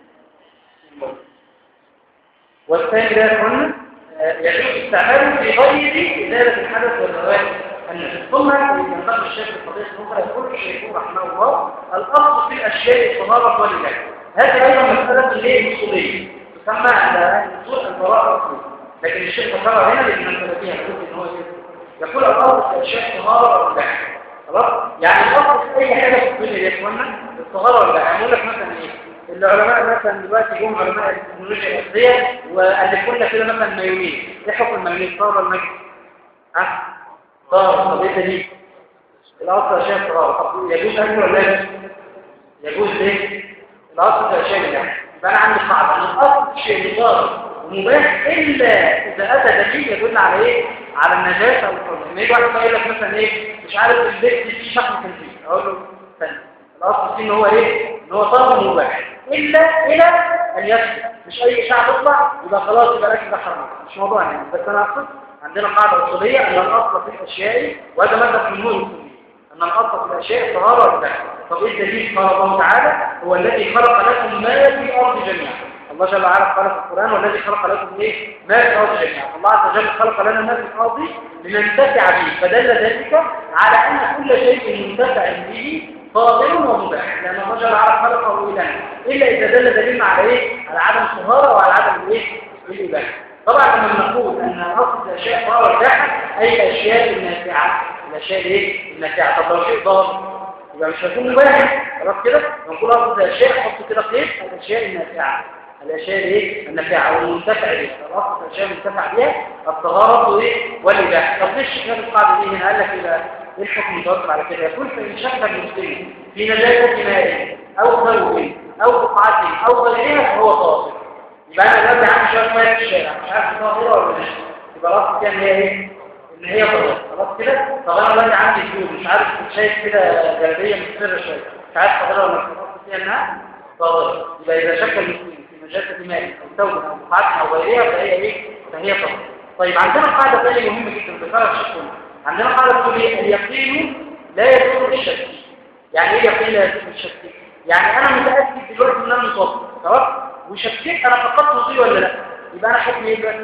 والثاني ده يكون يجوز استعماله في غير إزالة الحدث والزواج النجس ثم ينتقل الشيخ القضية الأخرى يقول الشيخ رحمه الله الأصل في الأشياء الطهارة والإله هذه أيضا مسألة غير أصولية تسمى عند أهل الأصول البراءة الأصول لكن الشيخ ذكرها هنا لأن المسألة فيها يقول إن هو كده يقول الأصل في الأشياء الطهارة والإله خلاص يعني الأصل في أي حاجة في الدنيا يا إخوانا الطهارة والإله يعني يقول لك مثلا إيه العلماء مثلا دلوقتي جم علماء التكنولوجيا الأرضية وألفوا لنا كده مثلا مايونيز ايه حكم المايونيز طار ولا المجد؟ ها؟ طار طب ايه دليل؟ الأصل أشياء طار طب يجوز أكل ولا لا؟ يجوز ليه؟ الأصل في أشياء يعني يبقى أنا عندي قاعدة أن الأصل شيء طار ومباح إلا إذا أتى دليل يدل على إيه؟ على النجاسة أو الحرمة لما يجي واحد يقول لك مثلا إيه؟ مش عارف البيت فيه شحم تنفيذ أقول له استنى الأصل فيه إن هو إيه؟ إن هو طار مباح إلا إلى أن يثبت مش أي إشاعة تطلع يبقى خلاص يبقى الأكل ده حرام مش موضوع يعني بس أنا أقصد عندنا قاعدة أصولية أن الأصل في الأشياء وهذا مذهب من نور أن الأصل في الأشياء الطهارة والدخل طب إيه الدليل قال الله تعالى هو الذي خلق لكم ما في الأرض جميعا الله جل وعلا خلق القرآن والذي خلق لكم إيه ما في الأرض جميعا الله عز وجل خلق لنا ما في الأرض لننتفع به فدل ذلك على أن كل شيء منتفع به فاضل ومباح لأن الله جل وعلا خلقه إله إلا إذا دل دليل على إيه؟ على عدم الطهارة وعلى عدم الإيه؟ الإباحة طبعا لما نقول أن أصل الأشياء طهارة والإباحة أي الأشياء النافعة الأشياء الإيه؟ النافعة طب لو شيء ضار يبقى مش هيكون مباح خلاص كده نقول أصل الأشياء حط كده قيد الأشياء النافعة الأشياء الإيه؟ النافعة والمنتفع بها الأصل الأشياء المنتفع بها الطهارة وإيه؟ والإباحة طب ليش كانت القاعدة دي هنا قال لك إيه ايه الحكم متوقف على كده يقول فإن شك المسلم في نجاسة ماء أو ثوب أو بقعة أو غيرها فهو طاهر يبقى أنا دلوقتي عندي شوية مية في الشارع مش عارف طاهرة ولا مش يبقى الأصل كده إن هي إيه؟ إن هي طاهرة خلاص كده طب أنا دلوقتي عندي فلوس مش عارف شايف كده جلبية مصفرة شوية مش عارف طاهرة ولا مش الأصل فيها إنها طاهرة يبقى إذا شك المسلم في نجاسة ماء أو ثوب أو بقعة أو غيرها فهي إيه؟ فهي طاهرة طيب عندنا قاعدة ثانية مهمة جدا ذكرها الشيخ عندنا قاعدة تقول ايه اليقين لا يدخل الشك يعني ايه يقين لا يدخل الشك يعني انا متاكد دلوقتي ان انا مصاب خلاص وشكيت انا فقدت وضوئي ولا لا يبقى انا حكمي ايه دلوقتي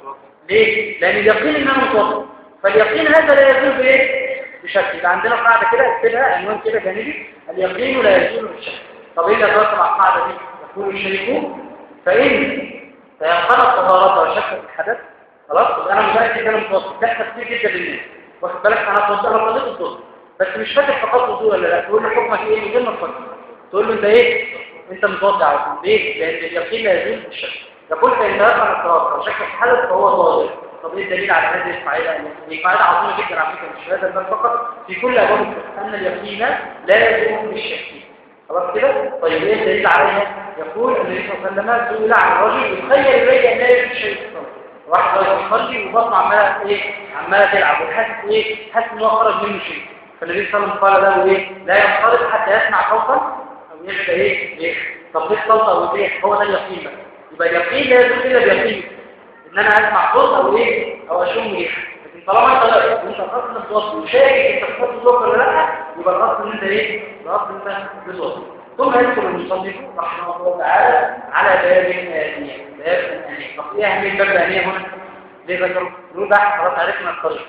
ليه لان اليقين ان انا مصاب فاليقين هذا لا يزول بايه بشك يبقى عندنا قاعده كده اكتبها عنوان كده جانبي اليقين لا يزول بالشك طب ايه اللي هتوصل على القاعده دي يقول الشريك فان تيقن الطهاره وشك في الحدث خلاص يبقى انا متاكد ان انا مصاب ده كتير جدا بالناس واخد بالك انا اتوضى انا طلعت الظهر بس مش فاكر فقط وضوء ولا لا تقول له حكمك ايه من غير ما تفكر تقول له انت ايه انت متوضع على طول ليه لان اليقين لا يزول بالشك يقول فان يقع الطهاره وشك في الحدث فهو طاهر طب ايه الدليل على هذه القاعده دي قاعده عظيمه جدا على فكره مش في هذا الباب فقط في كل ابواب الفقه ان اليقين لا يزول بالشك خلاص كده طيب ايه الدليل عليها يقول النبي صلى الله عليه وسلم سئل عن رجل يتخيل اليه ان لا يجوز شيء في الصلاه واحد راجل يصلي وبطنه عماله ايه عماله تلعب وحاسس ايه حاسس ان هو خرج منه شيء فالنبي صلى الله عليه وسلم قال له ايه لا ينصرف حتى يسمع صوتا او يبدا ايه ايه طب ليه صوت او ايه هو ده اليقين بقى يبقى اليقين لا يدل الا بيقين ان انا اسمع صوت او ايه او اشم ريحه لكن طالما انت لا وانت اصلا بتوصل وشايف انت بتوصل صوت ولا لا يبقى الاصل ان انت ايه الاصل ان انت بتوصل ثم يدخل المصنف رحمه الله تعالى على باب الانيه باب الانيه طب ايه اهميه باب الانيه هنا ليه ذكروا نقول بقى خلاص عرفنا الطريق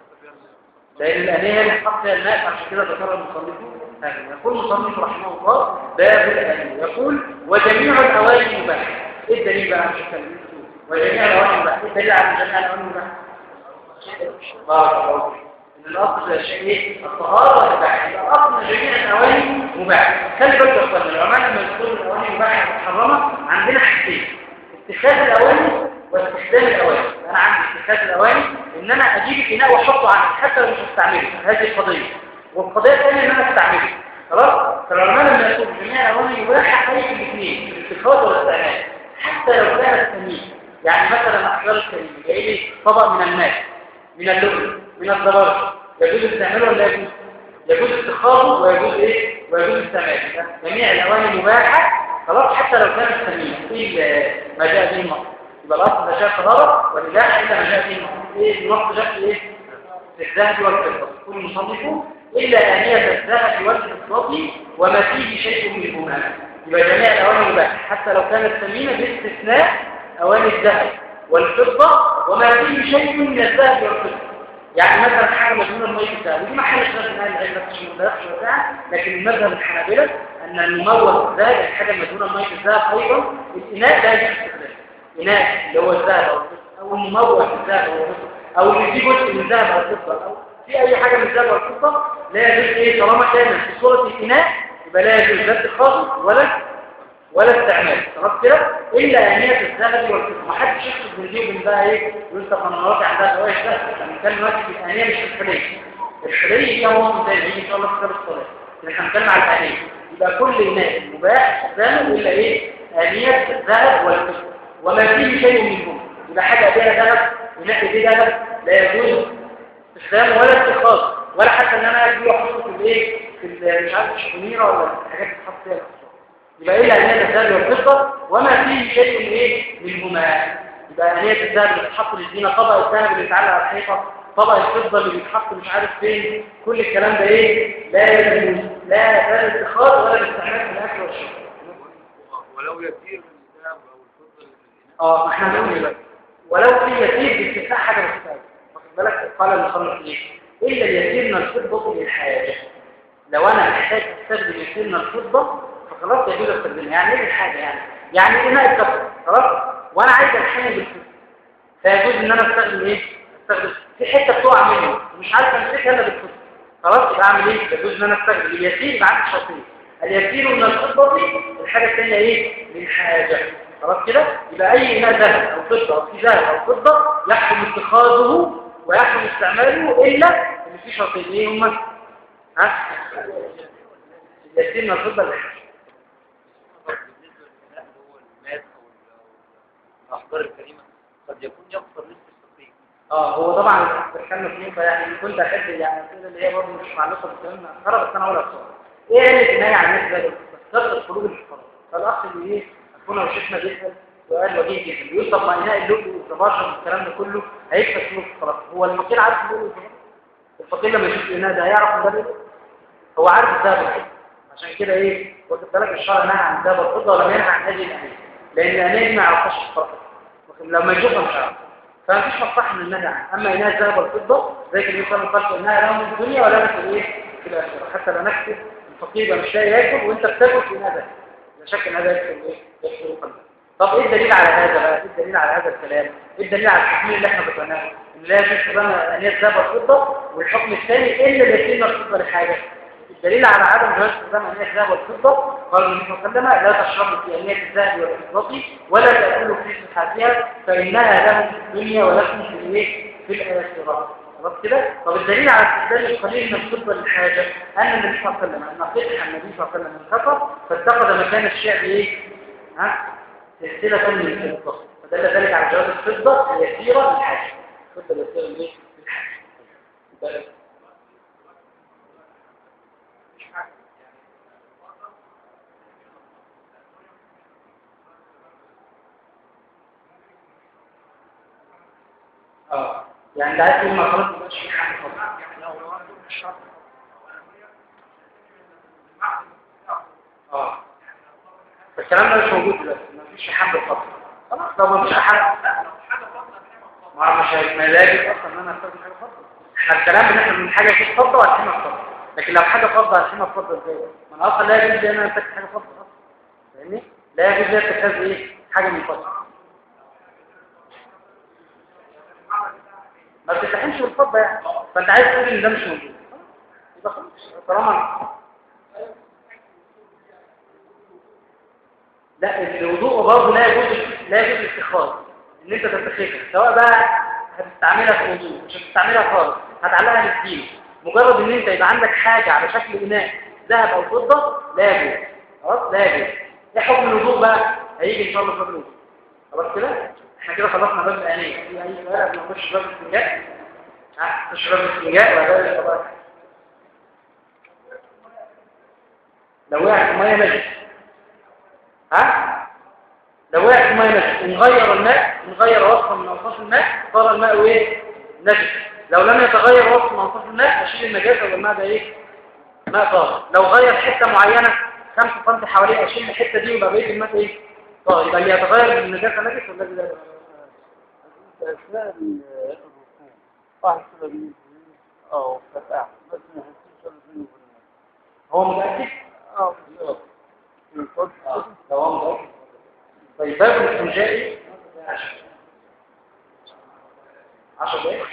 لأن الأنية الحق فيها الماء عشان كده ذكر المصنف هذا يقول المصنف رحمه الله باب الأنية يقول وجميع الأواني مباحة إيه الدليل بقى مش الكلام وجميع الأواني مباحة إيه الدليل على جميع الأواني مباحة بارك الله إن الأصل الشيء إيه الطهارة والإباحة الأصل إن جميع الأواني مباحة خلي بالك يا أخوان العلماء لما يذكروا الأواني مباحة محرمة عندنا حاجتين اتخاذ الأواني واستخدام الأواني أنا عندي اتخاذ الأواني إن أنا أجيب الإناء وأحطه عندي حتى لو مش هستعمله هذه القضية والقضية الثانية إن أنا أستعمله خلاص فالعلماء لما يقولوا جميع الأواني يباح حيث الاثنين الاتخاذ والاستعمال حتى لو كانت ثمين يعني مثلا أحجار الكريم جاي لي طبق من الماء من اللؤلؤ من الضرائب يجوز استعماله ولا يجوز يجوز اتخاذه ويجوز ايه ويجوز استعماله جميع الاواني مباحه خلاص حتى لو كانت ثمينه في ما جاء به النص يبقى الاصل ده شاء طهاره والاباحه الا ما جاء به النص ايه النص جاء في ايه في الذهب والفضه كل مصنفه الا انيه الذهب والفضه وما فيه شيء منهما يبقى جميع الاواني مباحه حتى لو كانت ثمينه باستثناء اواني الذهب والفضه وما فيه شيء من الذهب والفضه يعني مثلا حاجه مجنونه الميه الذهب ودي محل خلاف من اهل العلم بس مش مدرسه وبتاع لكن المذهب الحنابلة ان المموت الذهب الحاجه المجنونه الميه الذهب ايضا الاناء لا يجوز استخدامه اناء اللي هو الذهب او الفضه او المموت الذهب او الفضه او اللي فيه جزء من الذهب او الفضه او في اي حاجه من الذهب او الفضه لا يجوز ايه طالما كانت في صوره الاناء يبقى لا يجوز لا اتخاذه ولا ولا استعمال خلاص كده الا انيه الذهب والفضه ما حدش يقصد من دي ومن ده ايه يقول طب انا مراتي عندها فوائد ده احنا بنتكلم دلوقتي في الانيه مش في الحليه الحليه هي موضوع زي ان شاء الله في كتاب الصلاه احنا هنتكلم على الانيه يبقى كل اناء مباح استخدامه الا ايه انيه الذهب والفضه وما فيه شيء منهم يبقى حاجه فيها ذهب ونحن فيه ذهب لا يجوز استخدامه ولا اتخاذ ولا حتى ان انا اجي واحطه في الايه في مش عارف الشميره ولا الحاجات اللي بتتحط فيها يبقى ايه انيه الذهب والفضه وما فيه شيء من ايه منهما يبقى انيه الذهب اللي بتتحط للزينه طبق الذهب اللي بيتعلق على الحيطه طبق الفضه اللي بيتحط مش عارف فين كل الكلام ده ايه لا يجوز لا لا اتخاذ ولا الاستعمال في الاكل والشرب ولو يسير من الذهب او الفضه اللي في الاناء اه ما احنا هنقول دلوقتي ولو في يسير باستثناء حاجه بسيطه واخد بالك قال المصنف ايه الا اليسير من الفضه للحاجه لو انا محتاج استخدم يسير من الفضه فخلاص يجوز استخدمها يعني ايه الحاجه يعني يعني اناء الكفر خلاص وانا عايز الحاجه بالفضه فيجوز ان انا استخدم ايه استخدم في حته بتقع مني ومش عارف امسكها الا بالفضه خلاص يبقى اعمل ايه يجوز ان انا استخدم اليسير يبقى عندي شرطين اليسير من الفضه الحاجه الثانيه ايه للحاجه خلاص كده يبقى اي اناء ذهب او فضه او في ذهب او فضه يحكم اتخاذه ويحكم استعماله الا اللي فيه شرطين ايه هما ها اليسير من الفضه للحاجه بالنسبه للذهب هو الماس او الاحجار الكريمه قد يكون يكثر نسبه التطبيق اه هو طبعا دخلنا في نقطه يعني كنت احب يعني الاسئله اللي هي برضه مش معلقه بالكلام اخر بس انا هقولها بسرعه ايه علة النهي عن النسبه كثره خروج الفقراء فالاخ اللي ايه اخونا وشيخنا بيسال سؤال وجيه جدا بيقول طب ما انهاء اللؤلؤ والزبرجد والكلام ده كله هيكسب فلوس الفقراء هو الفقير عارف اللؤلؤ والزبرجد الفقير لما يشوف الاناء ده هيعرف ده هو عارف الذهب والفضه عشان كده ايه واخد بالك الشرع نهى عن الذهب والفضه ولم ينهى عن هذه الانيه لان الانيه دي ما يعرفهاش الفقراء لما يشوفها مش عارف فمفيش مصلحه من النهي عنها اما انها الذهب والفضه زي كان يقول قال انها لهم في الدنيا ولا في الايه في الاخره حتى لا نكتب الفقير يبقى مش لاقي ياكل وانت بتاكل في هذا لا شك ان هذا يكتب ايه يكتب قلبه طب ايه الدليل على هذا بقى ايه الدليل على هذا الكلام ايه الدليل على التحميل اللي احنا ذكرناه ان لا يجوز استخدام انيه الذهب والفضه والحكم الثاني الا اليتيم الفضه لحاجه الدليل على عدم جواز استخدام انيه الذهب والفضه قال النبي صلى الله عليه وسلم لا تشربوا في انيه الذهب والفضه ولا تاكلوا في صحتها فانها لهم في الدنيا ولكم في الايه في الاخره خلاص كده طب الدليل على استخدام القليل من الفضه للحاجه ان النبي صلى الله عليه وسلم ان فتح النبي صلى الله عليه وسلم الخطر فاتخذ مكان الشعب ايه ها سلسله من الفضه فدل ذلك على جواز الفضه اليسيره للحاجه الفضه اليسيره للحاجه اه يعني ده عايز ما خلاص مبقاش في حاجه خالص اه الكلام ده مش موجود دلوقتي مفيش حد فضل خلاص لو مفيش حد ما مش هيلاقي اصلا ان انا استخدم حاجه فضل احنا الكلام ان احنا من حاجه فيه فضه وهتحمل فضل لكن لو حاجه فضه هتحمل فضل ازاي ما انا اصلا لا يجوز ان انا امسك حاجه فضه اصلا فاهمني لا يجوز لي اتخاذ ايه حاجه من فضل ما بتتحمش بالفضه يعني فانت عايز تقول ان ده مش موجود يبقى خلاص طالما لا الوضوء برضه لا يجوز لا يجوز الاتخاذ ان انت تتخذها سواء بقى هتستعملها في وضوء مش هتستعملها خالص هتعلقها للدين مجرد ان انت يبقى عندك حاجه على شكل اناء ذهب او فضه لا يجوز خلاص لا يجوز ايه حكم الوضوء بقى هيجي ان شاء الله في باب الوضوء خلاص كده احنا كده خلصنا باب الانيه في اي سؤال قبل ما نخش باب الاستنجاء ها ها تشرب الاستنجاء واداب القضاء الحاجه لو وقعت في ميه نجس ها لو وقعت في ميه نجس نغير الماء نغير وصفه من اوصاف الماء صار الماء ايه نجس لو لم يتغير وصف من اوصاف الماء اشيل النجاسه والماء ده ايه ماء طاهر لو غير حته معينه 5 سم حواليه اشيل الحته دي ويبقى بقيه الماء ايه طاهر يبقى اللي يتغير من النجاسه نجس ولا لا أثناء الركوع واحد كده بيجي أو فتاح بس ما يحسش ولا بينه وبين هو متاكد اه بالظبط يقول اه لو هو متاكد طيب باب الاستنجاء 10 دقايق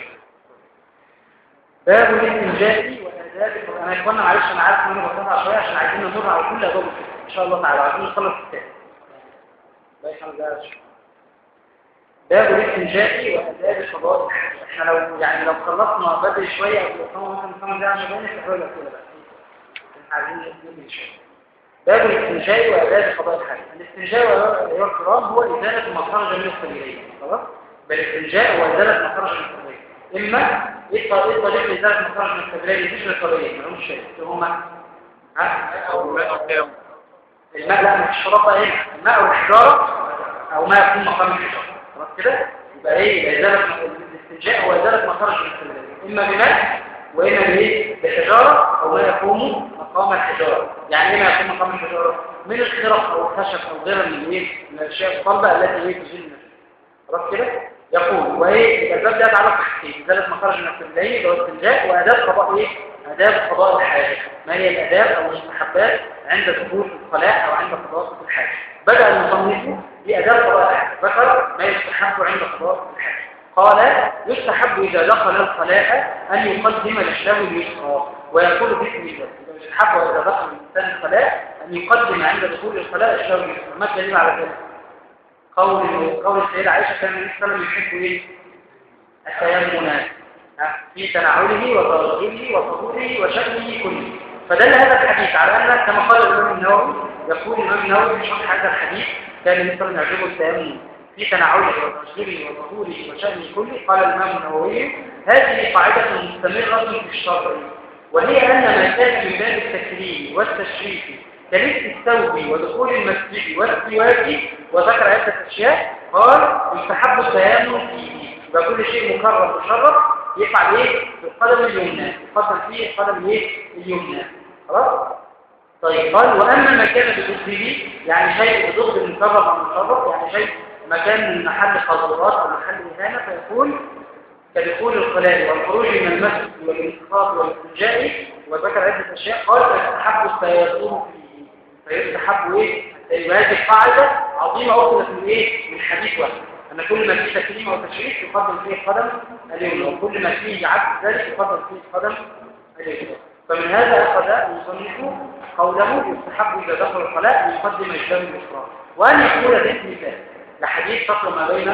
باب الاستنجاء وآداب انا يا اخوانا معلش انا عارف ان انا بطلع شويه عشان عايزين نمر على كل اداب الفقه ان شاء الله تعالى عايزين نخلص الكتاب باقي خمس دقايق باب الاستنجاء وآداب قضاء الحاجة احنا لو يعني لو خلصنا بدري شويه او لو مثلا خمس دقايق عشان بين نفتحوا لك كده بقى احنا عايزين نبني شويه باب الاستنجاء وآداب قضاء الحاجة الاستنجاء أيها الكرام هو إزالة ما خرج من السبيلين خلاص بالاستنجاء وإزالة ما خرج من السبيلين إما إيه الط- إيه الطريق لإزالة ما خرج من السبيلين مفيش غير طريقين ما لهمش شيء اللي هما ها الماء لا مش شرط بقى هنا الماء والحجارة أو ما يكون مقام الحجارة خلاص كده يبقى إيه إزالة الاستنجاء هو إزالة ما خرج من السبيلين إما بماء وإما بإيه بحجارة أو ما يقوم مقام الحجارة يعني إيه ما يقوم مقام الحجارة من الخرق أو الخشب أو غيرها من الإيه من الأشياء الصلبة التي هي تزيل النفس خلاص كده يقول وإيه الأسباب دي على حاجتين إزالة ما خرج من السبيلين اللي هو الاستنجاء وآداب قضاء إيه آداب قضاء الحاجة ما هي الآداب أو المستحبات عند دخول الخلاء أو عند قضاء الحاجة بدأ المصنف بآداب قضاء الحاجة ذكر ما يستحب عند قضاء الحاجة قال يستحب إذا دخل الخلاء أن يقدم الأشلام اليسرى ويقول باسم الله يستحب إذا دخل الإنسان الخلاء أن يقدم عند دخول الخلاء الأشلام اليسرى ما الدليل على ذلك؟ قول قول السيدة عائشة كان النبي صلى الله عليه وسلم يحب إيه؟ التيمم في تنعله وترغيبه وطهوره وشأنه كله فدل هذا الحديث على أن كما قال الإمام النووي يقول الإمام النووي في شرح هذا الحديث كان النبي صلى الله عليه وسلم يعجبه التيمم في تنعله وترغيبه وطهوره وشأنه كله قال الإمام النووي هذه قاعدة مستمرة في الشرع وهي أن ما كان من باب التكريم والتشريف كلبس الثوب ودخول المسجد والسواك وذكر عدة أشياء قال يستحب التيمم فيه يبقى كل شيء مكرر مشرف يفعل ايه بالقدم اليمنى يقدم فيه القدم ايه اليمنى خلاص طيب قال واما ما كان بضده يعني شيء بضد المكرر او المشرف يعني شيء مكان من محل حظورات او محل اهانه فيكون كدخول الخلاء والخروج من المسجد والانتقاط والاستنجاء وذكر عده اشياء قال يستحب التيسر فيه فيستحب ايه يبقى هذه قاعده عظيمه اخذت من ايه من حديث واحد أن كل ما فيه تكريم أو تشريف يقدم فيه القدم اليمنى وكل ما فيه عكس ذلك يقدم فيه القدم اليسرى فمن هذا أخذ المصنف قوله يستحب إذا دخل الخلاء أن يقدم الجنب اليسرى وأن يقول باسم الله لحديث فصل ما بين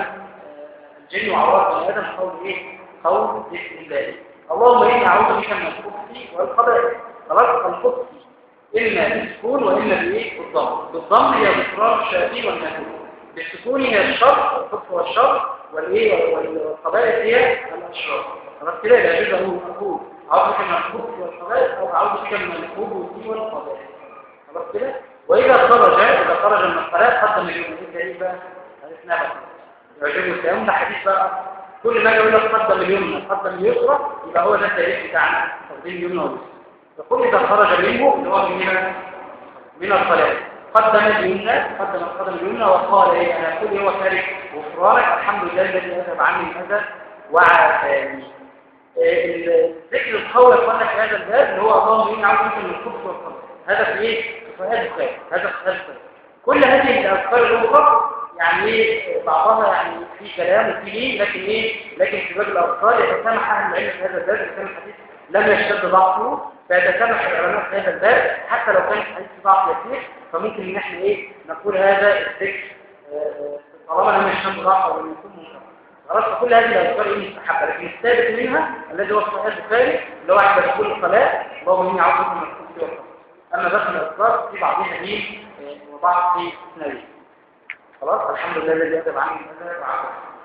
الجن وعورات بني آدم قول إيه؟ قول باسم الله اللهم إني أعوذ بك من الخبث والخبائث خلاص الخبث إما بالسكون وإما بإيه؟ بالضم بالضم هي بإصرار الشياطين والمهدود بالسكون هي الشر الخبث والشر والايه والقبائل هي الاشرار خلاص كده يبقى يجوز اقول اقول اعوذ بك من الخبث والقبائل او اعوذ بك من الخبث والدين والقبائل خلاص كده واذا خرج اذا خرج من الصلاه قدم اليمنى ايه الدليل بقى عرفنا بقى يعجبه الكلام ده حديث بقى كل ما يقول لك قدم اليمنى قدم اليسرى يبقى هو ده التاريخ بتاعنا تقديم اليمنى واليسرى يقول اذا خرج منه اللي هو من من الصلاه قدم اليمنى قدم القدم اليمنى وقال ايه انا كل هو خارج غفرانك الحمد لله الذي اذهب عني الاذى وعافاني الذكر القول اخوانا في هذا الباب اللي هو اللهم اني اعوذ بك من الخبث والخبث هذا في ايه في هذا الخير هذا في هذا الخير كل هذه الاذكار الاخرى يعني ايه بعضها يعني في كلام وفي ليه لكن ايه لكن في باب الاذكار يتسامح اهل العلم في هذا الباب كان الحديث لم يشتد ضعفه فيتسامح العلماء في هذا الباب حتى لو كان الحديث ضعف يسير فممكن ان احنا ايه نقول هذا الذكر طالما لم يشتد ضعف او لم يكون منكر خلاص فكل هذه الاذكار ايه مستحبه لكن الثابت منها الذي هو الصحيح البخاري اللي هو عند دخول الصلاه اللهم اني اعوذ بك من الخبث والخبث اما باقي الاذكار في بعضها دين وبعض في اثنين خلاص الحمد لله الذي اذهب عني هذا وعافى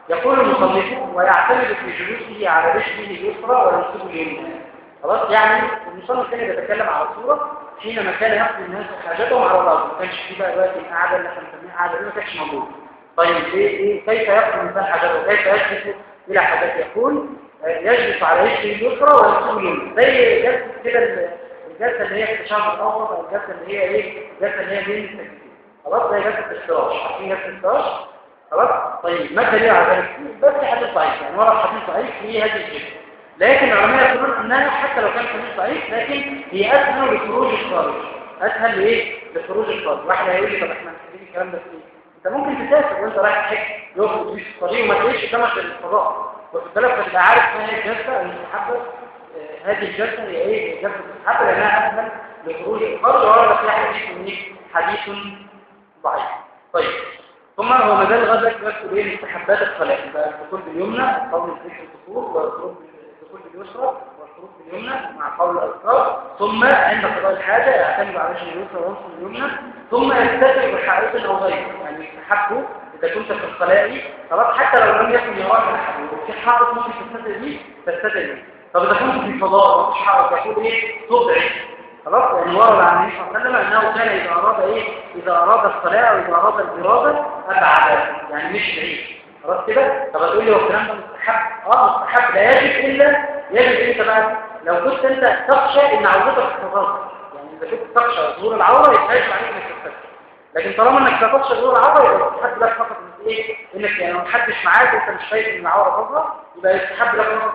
يقول المصنف ويعتمد في جلوسه على رجله اليسرى وينصب اليمنى خلاص يعني المصنف كان بيتكلم على الصورة حينما كان يقضي الناس حاجتهم على الارض ما كانش في بقى دلوقتي القعده اللي احنا بنسميها قعده دي ما كانش موجود طيب ايه ايه كيف يقضي الانسان حاجته كيف يجلس الى حاجته يقول آه، يجلس على رجله اليسرى وينصب اليمنى زي جلسه كده ال- الجلسه اللي هي في التشهد الاوسط او الجلسه اللي هي ايه الجلسه اللي هي بين السجدتين خلاص زي جلسه الافتراش عارفين جلسه الافتراش خلاص طيب ما الدليل على ذلك بس حديث ضعيف يعني ورد حديث ضعيف في هذه الجلسه لكن العلماء يقولون انها حتى لو كان حديث ضعيف لكن هي اسهل لخروج الخارج اسهل لايه لخروج الخارج واحد هيقول لي طب احنا محتاجين الكلام ده في ايه انت ممكن تسافر وانت رايح تحج يقف اتوبيس في الطريق وما تلاقيش قدامك الفضاء واخد بالك فتبقى عارف ما هي الجلسه المستحبه آه، هذه الجلسه هي ايه الجلسه المستحبه لانها اسهل لخروج الخارج وورد فيها حديث من إيه؟ حديث ضعيف طيب ثم هو ما زال غدا يذكر ايه مستحبات الصلاه يبقى الدخول باليمنى قول الذكر الدخول والخروج الدخول باليسرى والخروج باليمنى مع قول الاذكار ثم عند قضاء الحاجه يعتمد على وجه اليسرى وينصب اليمنى ثم يستتر بحائط او غيره يعني يستحب اذا كنت في الصلاه خلاص حتى لو لم يكن يراك احد وفي حائط ممكن تستتر بيه تستتر بيه طب اذا كنت في فضاء ومفيش حائط يقول ايه تضعف خلاص يعني ورد عن النبي صلى الله عليه وسلم انه كان اذا اراد ايه اذا اراد الصلاه او اذا اراد الاراده ابعد يعني مش بعيد خلاص كده طب هتقول لي هو الكلام ده مستحب اه مستحب لا يجب الا يجب انت بقى لو كنت انت تخشى ان عورتك تتغير يعني اذا كنت تخشى ظهور العوره يبقى يجب عليك انك تستكشف لكن طالما انك لا تخشى ظهور العوره يبقى يستحب لك فقط انك ايه انك يعني لو محدش معاك وانت مش شايف ان العوره تظهر يبقى يستحب لك فقط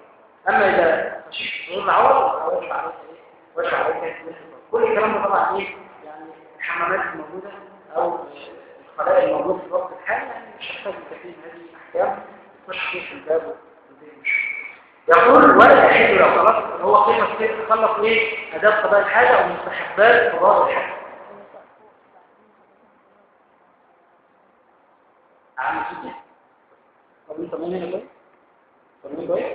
اما اذا خشيت ظهور العوره يبقى واجب عليك ايه واجب عليك إنك كل الكلام ده طبعا ايه يعني الحمامات الموجوده او الخلايا الموجوده في الوقت الحالي يعني مش هتحتاج كثير من هذه الاحكام تخش في الباب وتنتهي المشكله يقول ولا يحل لو خلاص هو قيمه كده خلص ايه اداب قضاء الحاجه او مستحبات قضاء الحاجه عامل كده طب انت مين هنا كويس طب مين كويس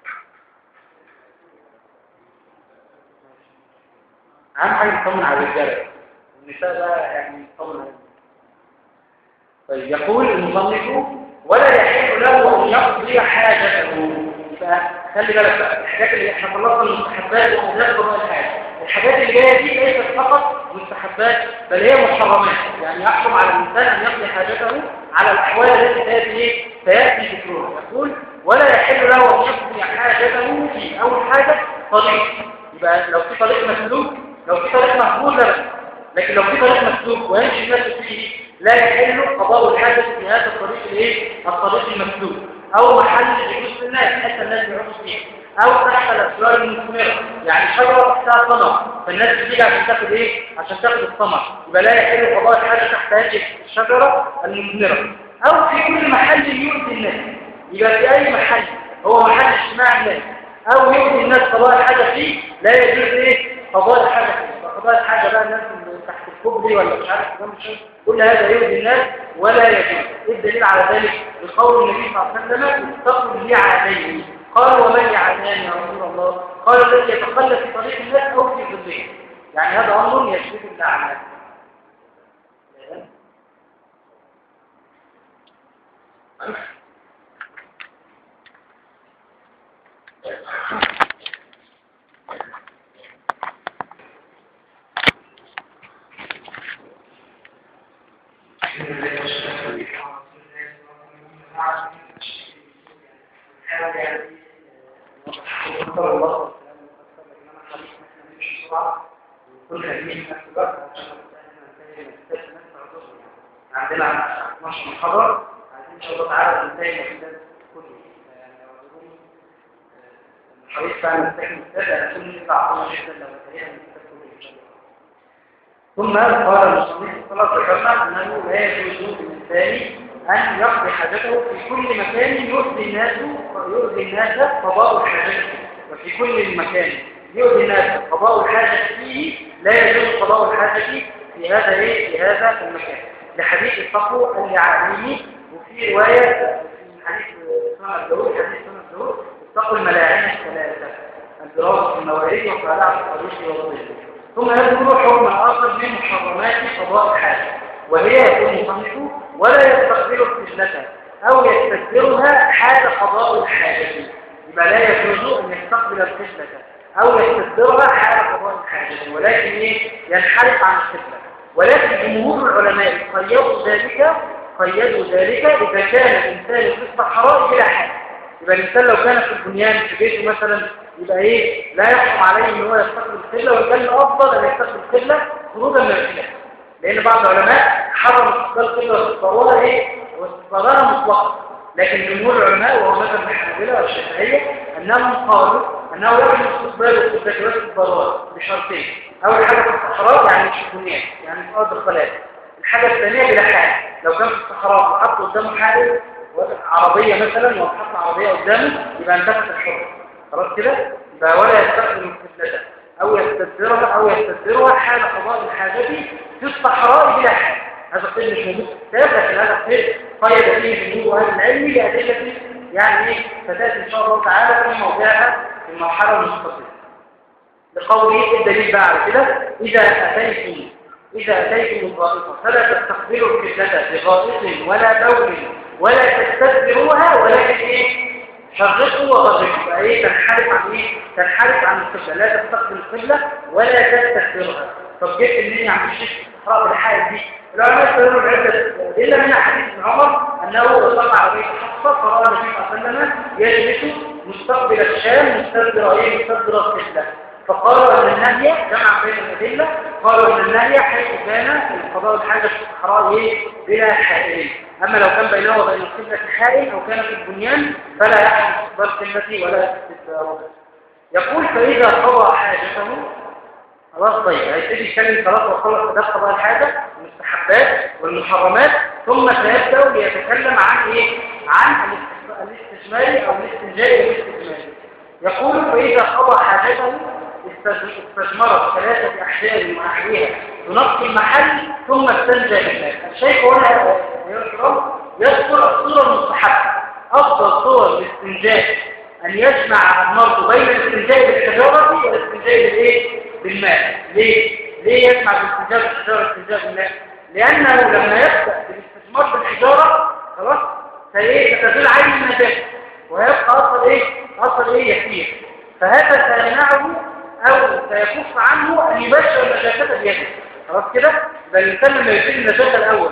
اهم حاجه نطمن على الرجاله النساء بقى يعني نطمن عليهم طيب يقول المصنف ولا يحل له ان يقضي حاجته فخلي بالك بقى الحاجات اللي احنا خلصنا المستحبات وحاجات قضاء الحاجه الحاجات اللي جايه دي ليست فقط مستحبات بل هي محرمات يعني يحكم على الانسان ان يقضي حاجته على الاحوال التي تاتي ايه سياتي ذكرها يقول ولا يحل له ان يقضي حاجته في اول حاجه طريق يبقى لو في طريق مسلوك لو في طريق مقبول لا بأس. لكن لو في طريق مسلوك ويمشي الناس فيه لا يحل قضاء الحاجة في هذا الطريق الايه الطريق المسلوك او محل جلوس الناس حتى الناس يعيشوا فيه او تحت الاسرار المثمرة يعني شجرة تحتها ثمر فالناس بتيجي عشان تاخد ايه عشان تاخد الثمر يبقى لا يحل قضاء الحاجة تحت هذه الشجرة المثمرة او في كل محل يؤذي الناس يبقى في اي محل هو محل اجتماع الناس او يؤذي الناس قضاء الحاجة فيه لا يجوز ايه قضاء الحاجة فيه قضاء الحاجة بقى الناس اللي تحت الكوبري ولا مش عارف كم شيء كل هذا يؤذي الناس ولا يجوز ايه الدليل على ذلك بقول النبي صلى الله عليه وسلم اتقوا اللعانين قال ومن لعانان يا رسول الله قال الذي يتخلى في طريق الناس او في ظلهم يعني هذا امر يشبه اللعنات عندنا 12 محاضرة عايزين ان شاء الله تعالى ننتهي من الكتاب كله يعني لو عندكم حريص فعلا نستكمل الكتاب هنكون نطلع طبعا جدا لو انتهينا من الكتاب كله ان شاء الله ثم قال المصنف صلى الله عليه وسلم انه لا يجوز للانسان ان يقضي حاجته في كل مكان يؤذي الناس يؤذي الناس قضاء الحاجه وفي كل مكان يؤذي الناس قضاء الحاجه فيه لا يجوز قضاء الحاجه في هذا ايه في هذا المكان لحديث الصفو اليعاني وفي روايه في حديث سنه الدور حديث سنه الدور اتقوا الملاعين الثلاثه الدراسه في الموارد وقلاع الطريق والظل ثم يذكر حكم آخر من محرمات قضاء الحاجة وهي يقول المصنف ولا يستقبل القبلة أو يستدبرها حال قضاء الحاجة يبقى لا يجوز أن يستقبل القبلة أو يستدبرها حال قضاء الحاجة ولكن إيه؟ ينحرف عن القبلة ولكن جمهور العلماء قيدوا ذلك قيدوا ذلك إذا كان الإنسان في الصحراء بلا حاجة يبقى الإنسان لو كان في البنيان في بيته مثلا يبقى إيه لا يحكم عليه إن هو يستقبل القبلة وكان الأفضل أن يستقبل القبلة خروجا من الخلاف لأن بعض العلماء حرم استقبال القبلة واستقبالها إيه واستقبالها مطلقا لكن جمهور العلماء وهو مذهب الحنابلة والشافعية أنهم قالوا أنه يجب استقبال القبلة واستقبالها بشرطين أول حاجة في الصحراء يعني مش في البنيان يعني في أرض الخلاف الحاجة الثانية بلا حاجة لو كان في الصحراء وحط قدامه حاجة عربية مثلا وحط عربية قدامه يبقى انتهت الحر خلاص كده يبقى ولا يستخدم القبلة أو يستدبرها أو يستدبرها حال قضاء الحاجة في الصحراء بلا حاجة هذا قيل مش موجود في الكتاب لكن هذا قيل قيد فيه جمهور أهل العلم لأدلة يعني ايه فتاتي إن شاء الله تعالى في موضعها في المرحلة المستقبلة لقوله الدليل بقى على كده إذا أتيتم إذا أتيتم الغائطة فلا تستقبلوا القبلة بغائط ولا بول ولا تستدبروها ولكن إيه شرقوا وغربوا بقى إيه تنحرف عن إيه تنحرف عن القبلة لا تستقبل القبلة ولا تستدبرها طب جبت منين يا عم الشيخ اقرأ الحائل دي العلماء استدلوا بعدة إلا من حديث ابن عمر أنه صلى على بيت حفصة فرأى النبي صلى الله عليه وسلم يجلس مستقبل الشام مستدبر إيه مستدبر القبلة فقالوا أن النهي جمع بين الأدلة قالوا أن النهي حيث كان قضاء الحاجة في الصحراء إيه بلا حائل أما لو كان بينه وبين القبلة حائل أو كان في البنيان فلا يحدث استقبال قبلته ولا استدباره يقول فإذا قضى حاجته خلاص طيب هيبتدي يتكلم خلاص وخلص ده قضاء الحاجة المستحبات والمحرمات ثم سيبدأ ليتكلم عن إيه؟ عن الاستجمالي أو الاستنجاء والاستجمالي يقول فإذا قضى حاجته استثمرت ثلاثة أحجار ونحوها تنقي المحل ثم استنجى بالله الشيخ هنا يذكر الصورة المستحبة أفضل صور الاستنجاء أن يجمع المرض بين الاستنجاء بالحجارة والاستنجاء بالإيه؟ بالماء ليه؟ ليه يجمع بالاستنجاء بالحجارة والاستنجاء بالماء؟ لأنه لما يبدأ بالاستثمار بالحجارة خلاص ستزول عين النجاسة ويبقى أصل إيه؟ أصل إيه يسير فهذا سيمنعه أو سيكف عنه أن يبشر النجاسة بيده خلاص كده؟ يبقى الإنسان لما يزيل النجاسة الأول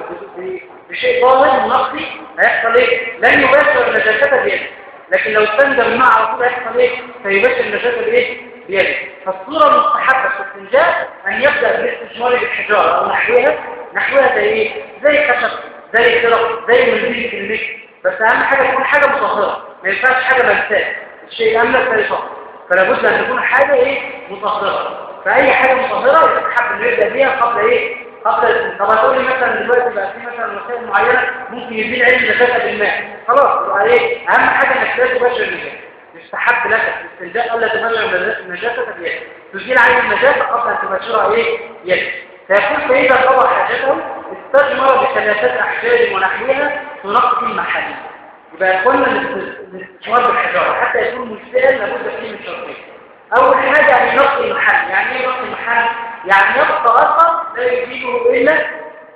بشيء ظاهر منقي هيحصل إيه؟ لن يبشر النجاسة بيده لكن لو استنجى بالماء على طول هيحصل إيه؟ سيبشر النجاسة بإيه؟ بيده فالصورة المستحبة في الاستنجاء أن يبدأ بالاستثمار بالحجارة أو نحوها نحوها زي إيه؟ زي خشب زي خرق زي منديل في المشي بس أهم حاجة تكون حاجة مطهرة ما ينفعش حاجة ملساء الشيء أملك فيفقر فلا بد أن تكون حاجة إيه مطهرة فأي حاجة مطهرة يستحب أن يبدأ بيها قبل إيه قبل طب هتقول لي مثلا دلوقتي بقى في مثلا وسائل معينة ممكن يزيل علم النجاسة بالماء خلاص يبقى إيه أهم حاجة إنك لا تباشر النجاسة يستحب لك الاستنجاء ألا تباشر النجاسة بيدك تزيل علم النجاسة قبل أن تباشرها إيه يدك فيقول فإذا قضى حاجته استجمر بثلاثة أحجار ونحوها تنقي المحل يبقى يقولنا الاستثمار بالحجارة حتى يكون مجزئا لابد فيه من شرطين أول حاجة يعني نقي المحل يعني إيه نقي المحل؟ يعني يبقى أثر لا يفيده إلا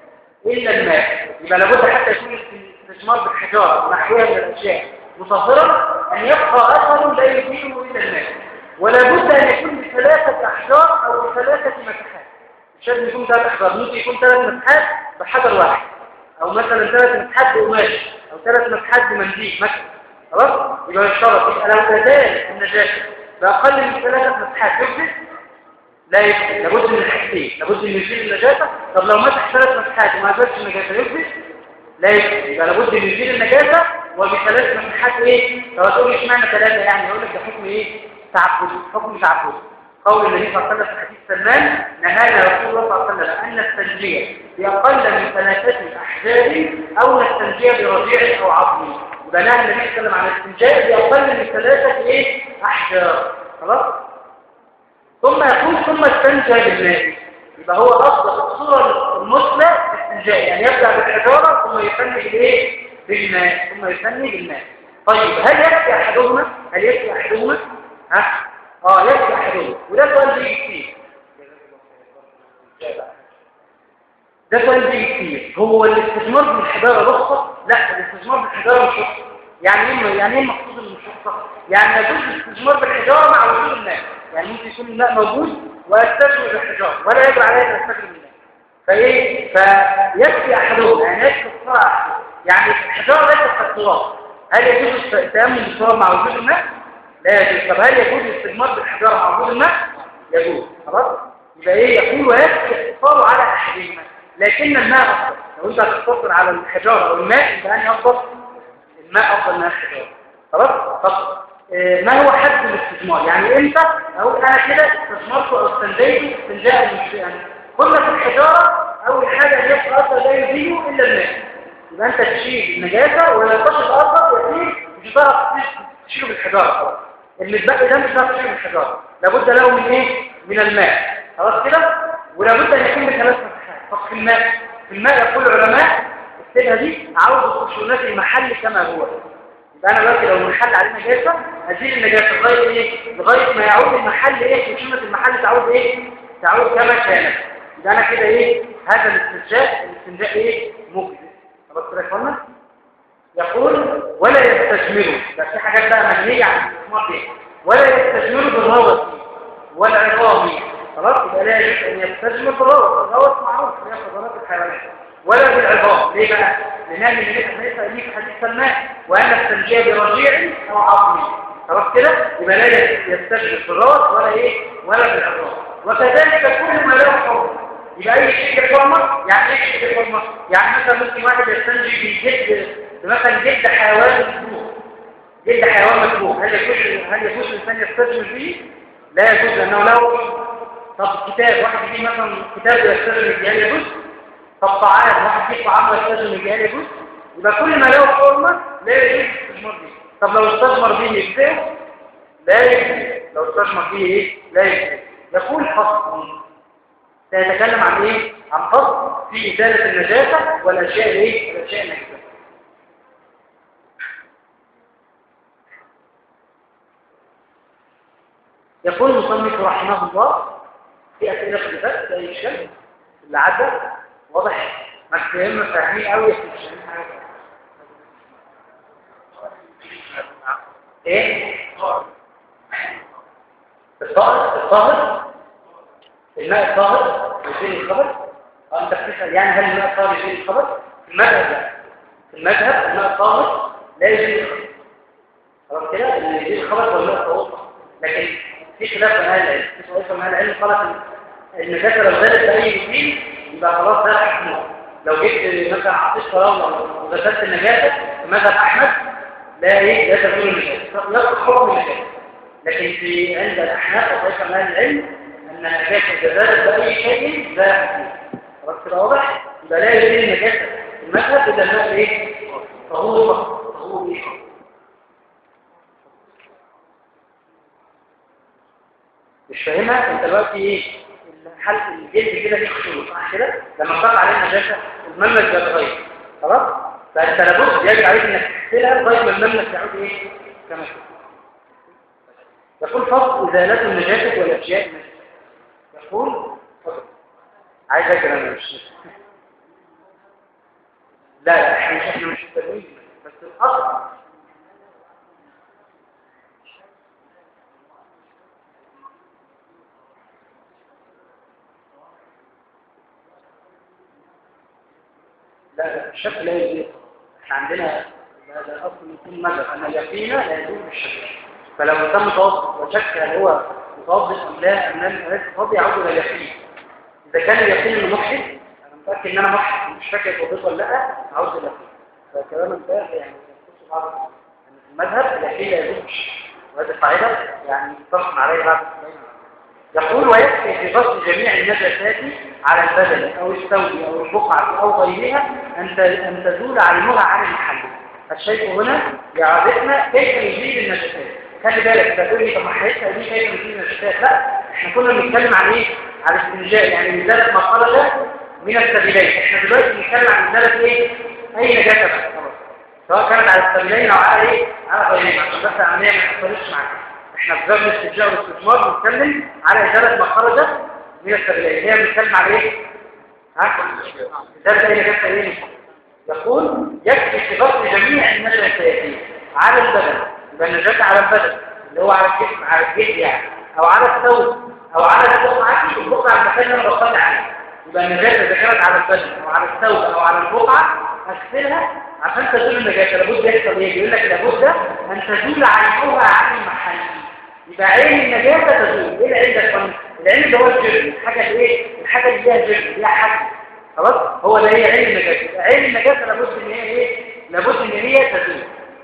إلا الماء يبقى لابد حتى يكون الاستثمار بالحجارة ونحوها من الأشياء مطهرة أن يبقى أثر لا يفيده إلا الماء ولا بد أن يكون بثلاثة أحجار أو بثلاثة مساحات مش لازم يكون ثلاث أحجار ممكن يكون ثلاث مساحات بحجر واحد أو مثلا ثلاث مساحات بقماش أو ثلاث مساحات بمنديل مثلا خلاص يبقى يشترط يبقى لو تزال النجاسة بأقل من ثلاثة مساحات يفسد لا يفسد لابد من الحاجتين لابد من يزيل النجاسة طب لو مسح ثلاث مساحات وما زالش النجاسة يفسد لا يفسد يبقى لابد من يزيل النجاسة وبثلاث مساحات ايه؟ لو هتقول لي اشمعنى ثلاثة يعني اقول لك ده حكم ايه؟ تعبدي حكم تعبدي قول النبي صلى الله عليه وسلم في حديث سلمان نهانا رسول الله صلى الله عليه وسلم أن نستنجي بأقل من ثلاثة أحجار أو نستنجي برجيع أو عظم يبقى نهى النبي صلى الله عليه وسلم عن الاستنجاء بأقل من ثلاثة إيه؟ أحجار خلاص؟ ثم يقول ثم استنجى بالماء يبقى هو أفضل الصورة المثلى الاستنجاء يعني يبدأ بالحجارة ثم يفني بالإيه؟ بالماء ثم يفني بالماء طيب هل يكفي أحدهما؟ هل يكفي أحدهما؟ ها؟ اه يكفي احدهم وده سؤال بيجي كتير ده سؤال بيجي كتير هو الاستثمار في الحجاره رخصه لا الاستثمار بالحجاره مش رخصه يعني ايه يعني ايه المقصود من الرخصه يعني يجوز الاستثمار بالحجاره مع وجود الماء يعني ممكن يكون الماء موجود واستثمر بالحجاره ولا يجب علي ان استثمر بالماء فايه فيكفي احدهم يعني يكفي الصراع يعني الحجاره ليست كالتراب هل يجوز التيمم بالتراب مع وجود الماء لا يجوز طب هل يجوز الاستثمار بالحجاره مع وجود الماء يجوز خلاص يبقى ايه يقول ويكفي الاقتصار على احدهما لكن الماء افضل لو انت هتقتصر على الحجاره او الماء يبقى انهي افضل الماء افضل من الحجاره خلاص طب آه، ما هو حد الاستثمار يعني انت اقول انا كده استثمرت او استنجيت استنجاء المشريع كنا في الحجاره اول حاجه اللي هي الارض لا يزيل الا الماء يبقى انت تشيل النجاسه ولا تشيل الارض يزيل مش هتعرف تشيله بالحجاره اللي اتبقى ده مش هتعرف تشيله بالحجاره لابد له من ايه من الماء خلاص كده ولابد ان يكون بثلاث مساحات طب في الماء في الماء يقول العلماء السيدة دي عاوز خشونات المحل كما هو يبقى انا دلوقتي لو المحل عليه نجاسه ازيل النجاسه لغايه ايه لغايه ما يعود المحل ايه خشونه المحل تعود ايه تعود كما كانت يبقى انا كده ايه هذا الاستنجاء الاستنجاء ايه مجزي خلاص كده يا اخوانا يقول ولا يستثمروا ده في حاجات بقى منهيه عن الاستثمار دي ولا يستثمروا بالروث والعظام خلاص يبقى لا يجوز ان يستثمر بالروث الروث معروف هي خضروات الحيوانات ولا بالعظام ليه بقى؟ لأن النبي حديث ليه في حديث سلمان وأن التنجية برجيع أو عظمي خلاص كده يبقى لا يستشرف بالراس ولا إيه ولا بالعظام وكذلك كل ما له حرمة يبقى أي شيء يحرمه يعني إيه شيء يحرمه؟ يعني مثلا ممكن واحد يستنجي بالجلد مثلا جلد حيوان مذبوح جلد حيوان مذبوح هل يجوز هل يجوز الإنسان يستثمر فيه؟ لا يجوز لأنه له طب كتاب واحد يجيب مثلا كتاب يستثمر فيه هل يجوز؟ طب طعام واحد فيه طعام ويستثمر الجهال يجوز يبقى كل ما له حرمه لا يجوز الاستثمار به طب لو استثمر به يجزئه لا يجزئ لو استثمر به ايه لا يجزئ يقول فصل سيتكلم عن ايه عن فصل في ازاله النجاسه والاشياء ايه الاشياء النجاسه يقول المصنف رحمه الله في اسئله في البث لا يشكل اللي عدى واضح ما تفهم فاهمين قوي في ايه الطاهر الطاهر الماء الطاهر يشيل الخبر انت بتسال يعني هل الماء الطاهر يشيل الخبر في المذهب لا في المذهب الماء الطاهر لا يشيل الخبر خلاص كده اللي يشيل الخبر هو الماء الطاهر لكن في خلاف من اهل العلم في طائفه من اهل العلم قالت النجاسه لو زادت باي مثيل يبقى خلاص ده حكمه لو جبت مثلا عطيش فراوله وغسلت النجاسه في مذهب احمد لا ايه لا تزول النجاسه ياخد حكم النجاسه لكن في عند الاحناف وطائفه من اهل العلم ان النجاسه اذا زادت باي شيء لا حكمه خلاص كده واضح يبقى لا يزيد النجاسه في المذهب اذا الماء ايه طهور طهور ايه مش فاهمها انت دلوقتي ايه حلق الجلد كده فيه خشونه صح كده لما تقع عليه نجاسه المملك بيتغير خلاص فانت لابد يجب عليك انك تغسلها لغايه ما المملك يعود ايه كما كان يقول فصل ازاله النجاسه والاشياء النجاسه يقول فصل عايز اجل انا مش لا لا احنا مش احنا مش التدوين بس الاصل لا لا الشك لا يجوز احنا عندنا هذا اصل يكون مذهب ان اليقين لا يجوز بالشك فلو تم توضح وشك هل هو متوضح ام لا ام لم يتوضح يعود الى اليقين اذا كان اليقين انه محدث انا متاكد ان انا محدث مش فاكر اتوضيت ولا لا اعود الى اليقين فكلام ده يعني يخص بعض ان المذهب اليقين لا يجوز وهذه قاعده يعني تفهم عليها بعض يقول ويكفي في غسل جميع النجاسات على البدن او الثوب او البقعه او غيرها ان ان تزول عينها عن المحل الشيخ هنا يعرفنا كيف يزيل النجاسات خلي بالك تقول لي طب ما حضرتك دي كيف يزيل النجاسات لا احنا كنا بنتكلم عن ايه على الاستنجاء يعني ازاله ما خرج من السبيلين احنا دلوقتي بنتكلم عن ازاله ايه اي نجاسه بقى خلاص سواء كانت على السبيلين او على ايه على غيرهم عشان بس العمليه ما تحصلش معاك احنا في باب الاسترجاع والاستثمار بنتكلم على ازاله ما خرج من السبيلين هي بنتكلم على ايه ها ازاله اي نجاسه ايه يقول يكفي في غسل جميع النجاسات على البدن يبقى النجاسة على البدن اللي هو على الجسم على الجلد يعني أو على الثوب أو على البقعة البقعة المكان اللي أنا بصلي عليه يبقى النجاسة إذا كانت على البدن أو على الثوب أو على البقعة أغسلها عشان تزول النجاسة لابد يحصل إيه؟ يقول لك لابد أن تزول عينها عن المحل يبقى عين النجاسة تزول إيه العين ده الفن؟ العين اللي هو الجلد الحاجة اللي إيه؟ الحاجة اللي فيها جلد فيها حجم خلاص هو ده هي عين النجاسة يبقى عين النجاسة لابد إن هي إيه؟ لابد إن هي تزول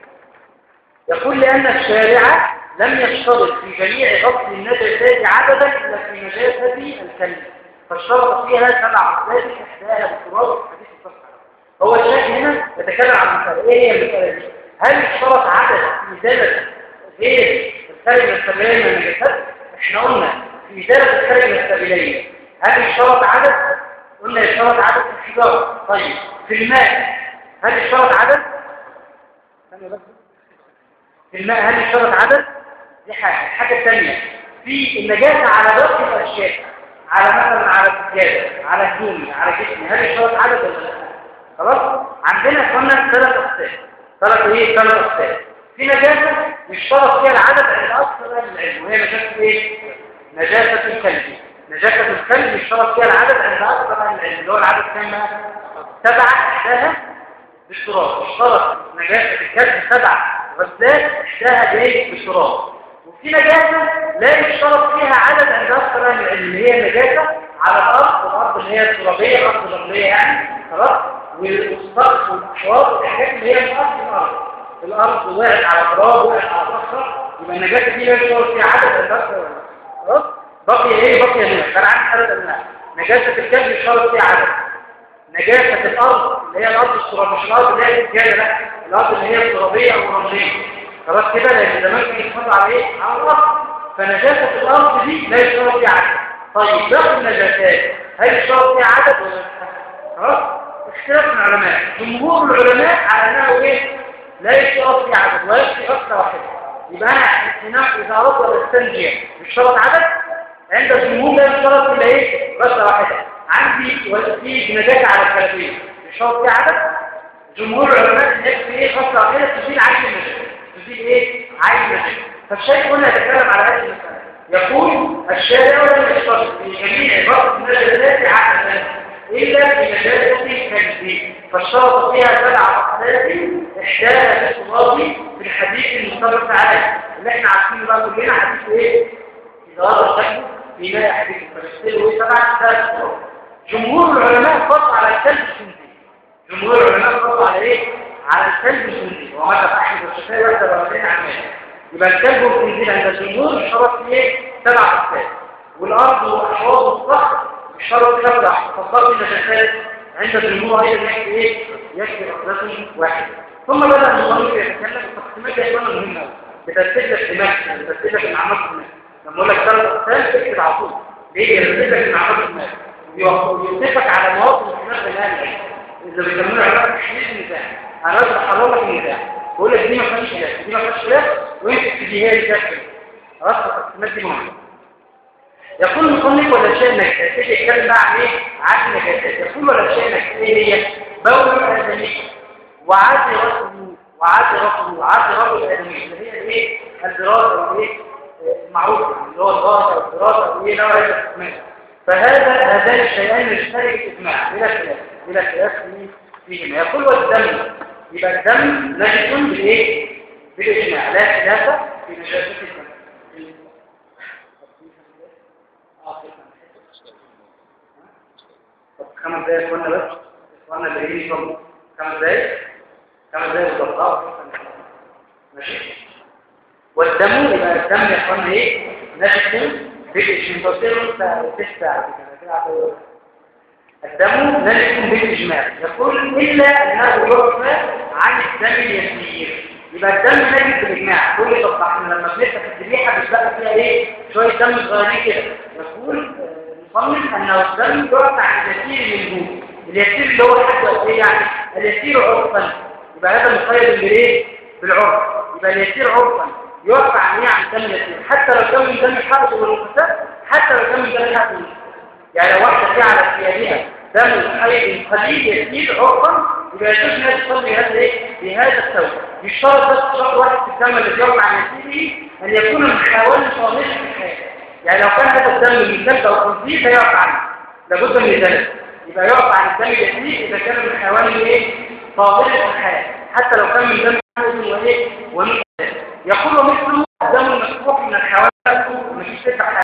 يقول لأن الشارع لم يشترط في جميع غسل النجاسات عددا إلا في نجاسة الكلب فاشترط فيها سبع غسلات إحداها بالتراب حديث الصفحة هو الشيخ هنا يتكلم عن مسألة إيه هي المسألة دي؟ هل اشترط عدد في إزالة غير الخارج من السبيلين من النجاسات؟ احنا قلنا في إزالة الخارج من السبيلين هل اشترط عدد؟ قلنا اشترط عدد في الحجارة طيب في الماء هل اشترط عدد؟ ثانية بس في الماء هل اشترط عدد؟ دي حاجة الحاجة الثانية في النجاسة على باقي الأشياء على مثلا على السجادة على هدومي على جسمي هل اشترط عدد ولا لا؟ خلاص؟ عندنا قلنا ثلاث أقسام ثلاث إيه؟ ثلاث أقسام في نجاسة يشترط فيها العدد عند أكثر أهل العلم وهي نجاسة إيه؟ نجاسة الكلب نجاسة الكلب يشترط فيها العدد عند أكثر أهل العلم اللي هو العدد كام بقى؟ سبعة إحداها بالتراب اشترط نجاسة الكلب سبع غسلات إحداها بإيه؟ بالتراب وفي نجاسة لا يشترط فيها عدد عند أكثر أهل العلم اللي هي النجاسة على الأرض الأرض اللي هي الترابية الأرض الرملية يعني خلاص والسقف والأحواض الحاجات اللي هي من أرض الأرض الأرض وقعت على تراب وقعت على صخرة يبقى النجاسة دي لا يشترط فيها عدد عند أكثر أهل العلم خلاص بقي إيه بقي هنا كان عندي ثلاث أنواع نجاسة الكلب يشترط فيها عدد نجاسة الأرض اللي هي الأرض الترابية مش الأرض اللي هي الجاية لا الأرض اللي هي الترابية أو الرملية خلاص كده لأن زمان كان يتحط على إيه؟ على الأرض فنجاسة الأرض دي لا يشترط فيها عدد طيب باقي النجاسات هل يشترط فيها عدد ولا لا؟ خلاص اختلاف من العلماء جمهور العلماء على أنه إيه؟ لا يشترط فيها عدد ويكفي غسلة واحدة يبقى أنا هنا إذا أردت أن أستنجي يشترط عدد عند الجمهور لا يشترط إلا إيه؟ غسلة واحدة عندي في نجاسة على الخلفية يشترط فيها عدد جمهور العلماء يكفي إيه غسلة واحدة تزيل عين النجاسة تزيل إيه؟ عين النجاسة فالشيخ قلنا يتكلم على هذه المسألة يقول الشارع لم يشترط في جميع غسل النجاسات عددا إلا في نجاسة الكلب فاشترط فيها سبع أقسام إحداها في الصلاة في الحديث المتفق عليه اللي احنا عارفينه بقى كلنا حديث إيه؟ إذا هذا الشكل في ماء حديث الفلسطين وهي سبع أقسام جمهور العلماء فضل على الكلب السنتي جمهور العلماء فضل على إيه؟ على الكلب السنتي وماذا أحمد والشفاء واحدة بغدين عن ماذا يبقى الكلب السنتي عند الجمهور اشترط فيه سبع أقسام والأرض والأحواض والصخر اشترط سبع فصار النجاسات عند الجمهور أيضا يكفي إيه؟ يكفي غسلة واحدة ثم بدأ المصنف يتكلم التقسيمات دي أيضا مهمة بترتيب لك دماغك بترتيب لك المعلومات دماغك لما أقول لك ثلاث أقسام تكتب على طول ليه؟ يرتيب لك المعلومات دماغك ويوصفك على مواطن الخلاف الآن إذا بيسمونه علاقة تحليل النزاع أنا لازم أحرر لك النزاع بقول لك دي ما فيهاش خلاف دي ما فيهاش خلاف وأنت تدي هي اللي تكتب خلاص التقسيمات دي مهمة يقول المصنف ولا شيء انك تبتدي تتكلم بقى عن ايه؟ عن النجاسات يقول ولا شيء انك ايه هي؟ بول الادمي وعذرته وعذرته وعذرته الادمي اللي هي الايه؟ الدراسه والايه؟ المعروفه اللي هو الدراسه والدراسه وايه نوع التقسيمات فهذا هذان الشيئان يشترك الاجماع بلا خلاف بلا خلاف فيهما يقول والدم يبقى الدم نجس بالايه؟ بالاجماع لا خلاف في نجاسه الدم خمس دقايق اخوانا بس اخوانا اللي جايين يصلوا خمس دقايق خمس دقايق بالظبط اه ماشي والدم يبقى الدم يا اخوانا ايه نجس بالاشمتصير تسع الدم نجس بالاجماع يقول الا انه يعفى عن الدم اليسير يبقى الدم نجس بالاجماع كل طب احنا لما بنفتح الذبيحه بتبقى فيها ايه شويه دم صغيرين كده يقول المصنف انه الدم يعفى عن اليسير من جوه اليسير اللي هو حد قد ايه يعني اليسير عرفا يبقى هذا مقيد بالايه بالعرف يبقى اليسير عرفا يعفى عن ايه عن الدم اليسير حتى لو كان من دم الحائط والنفساء حتى لو كان من دم الحائط يعني لو واحده في على ثيابها دم حي قليل يسير عرفا يبقى يجوز انها تصلي بهذا ايه بهذا الثوب يشترط بس شرط واحد في الدم الذي يقع عن نسيبه ان يكون من حيوان صالح في الحياه يعني لو كان هذا الدم من كلب او خنزير فيقع عنه لابد من ذلك يبقى يقع عن الدم اليسير اذا كان من حيوان ايه صالح في الحياه حتى لو كان من دم حمل وايه ومن يقول مثله الدم المسفوح من الحيوان مش تبع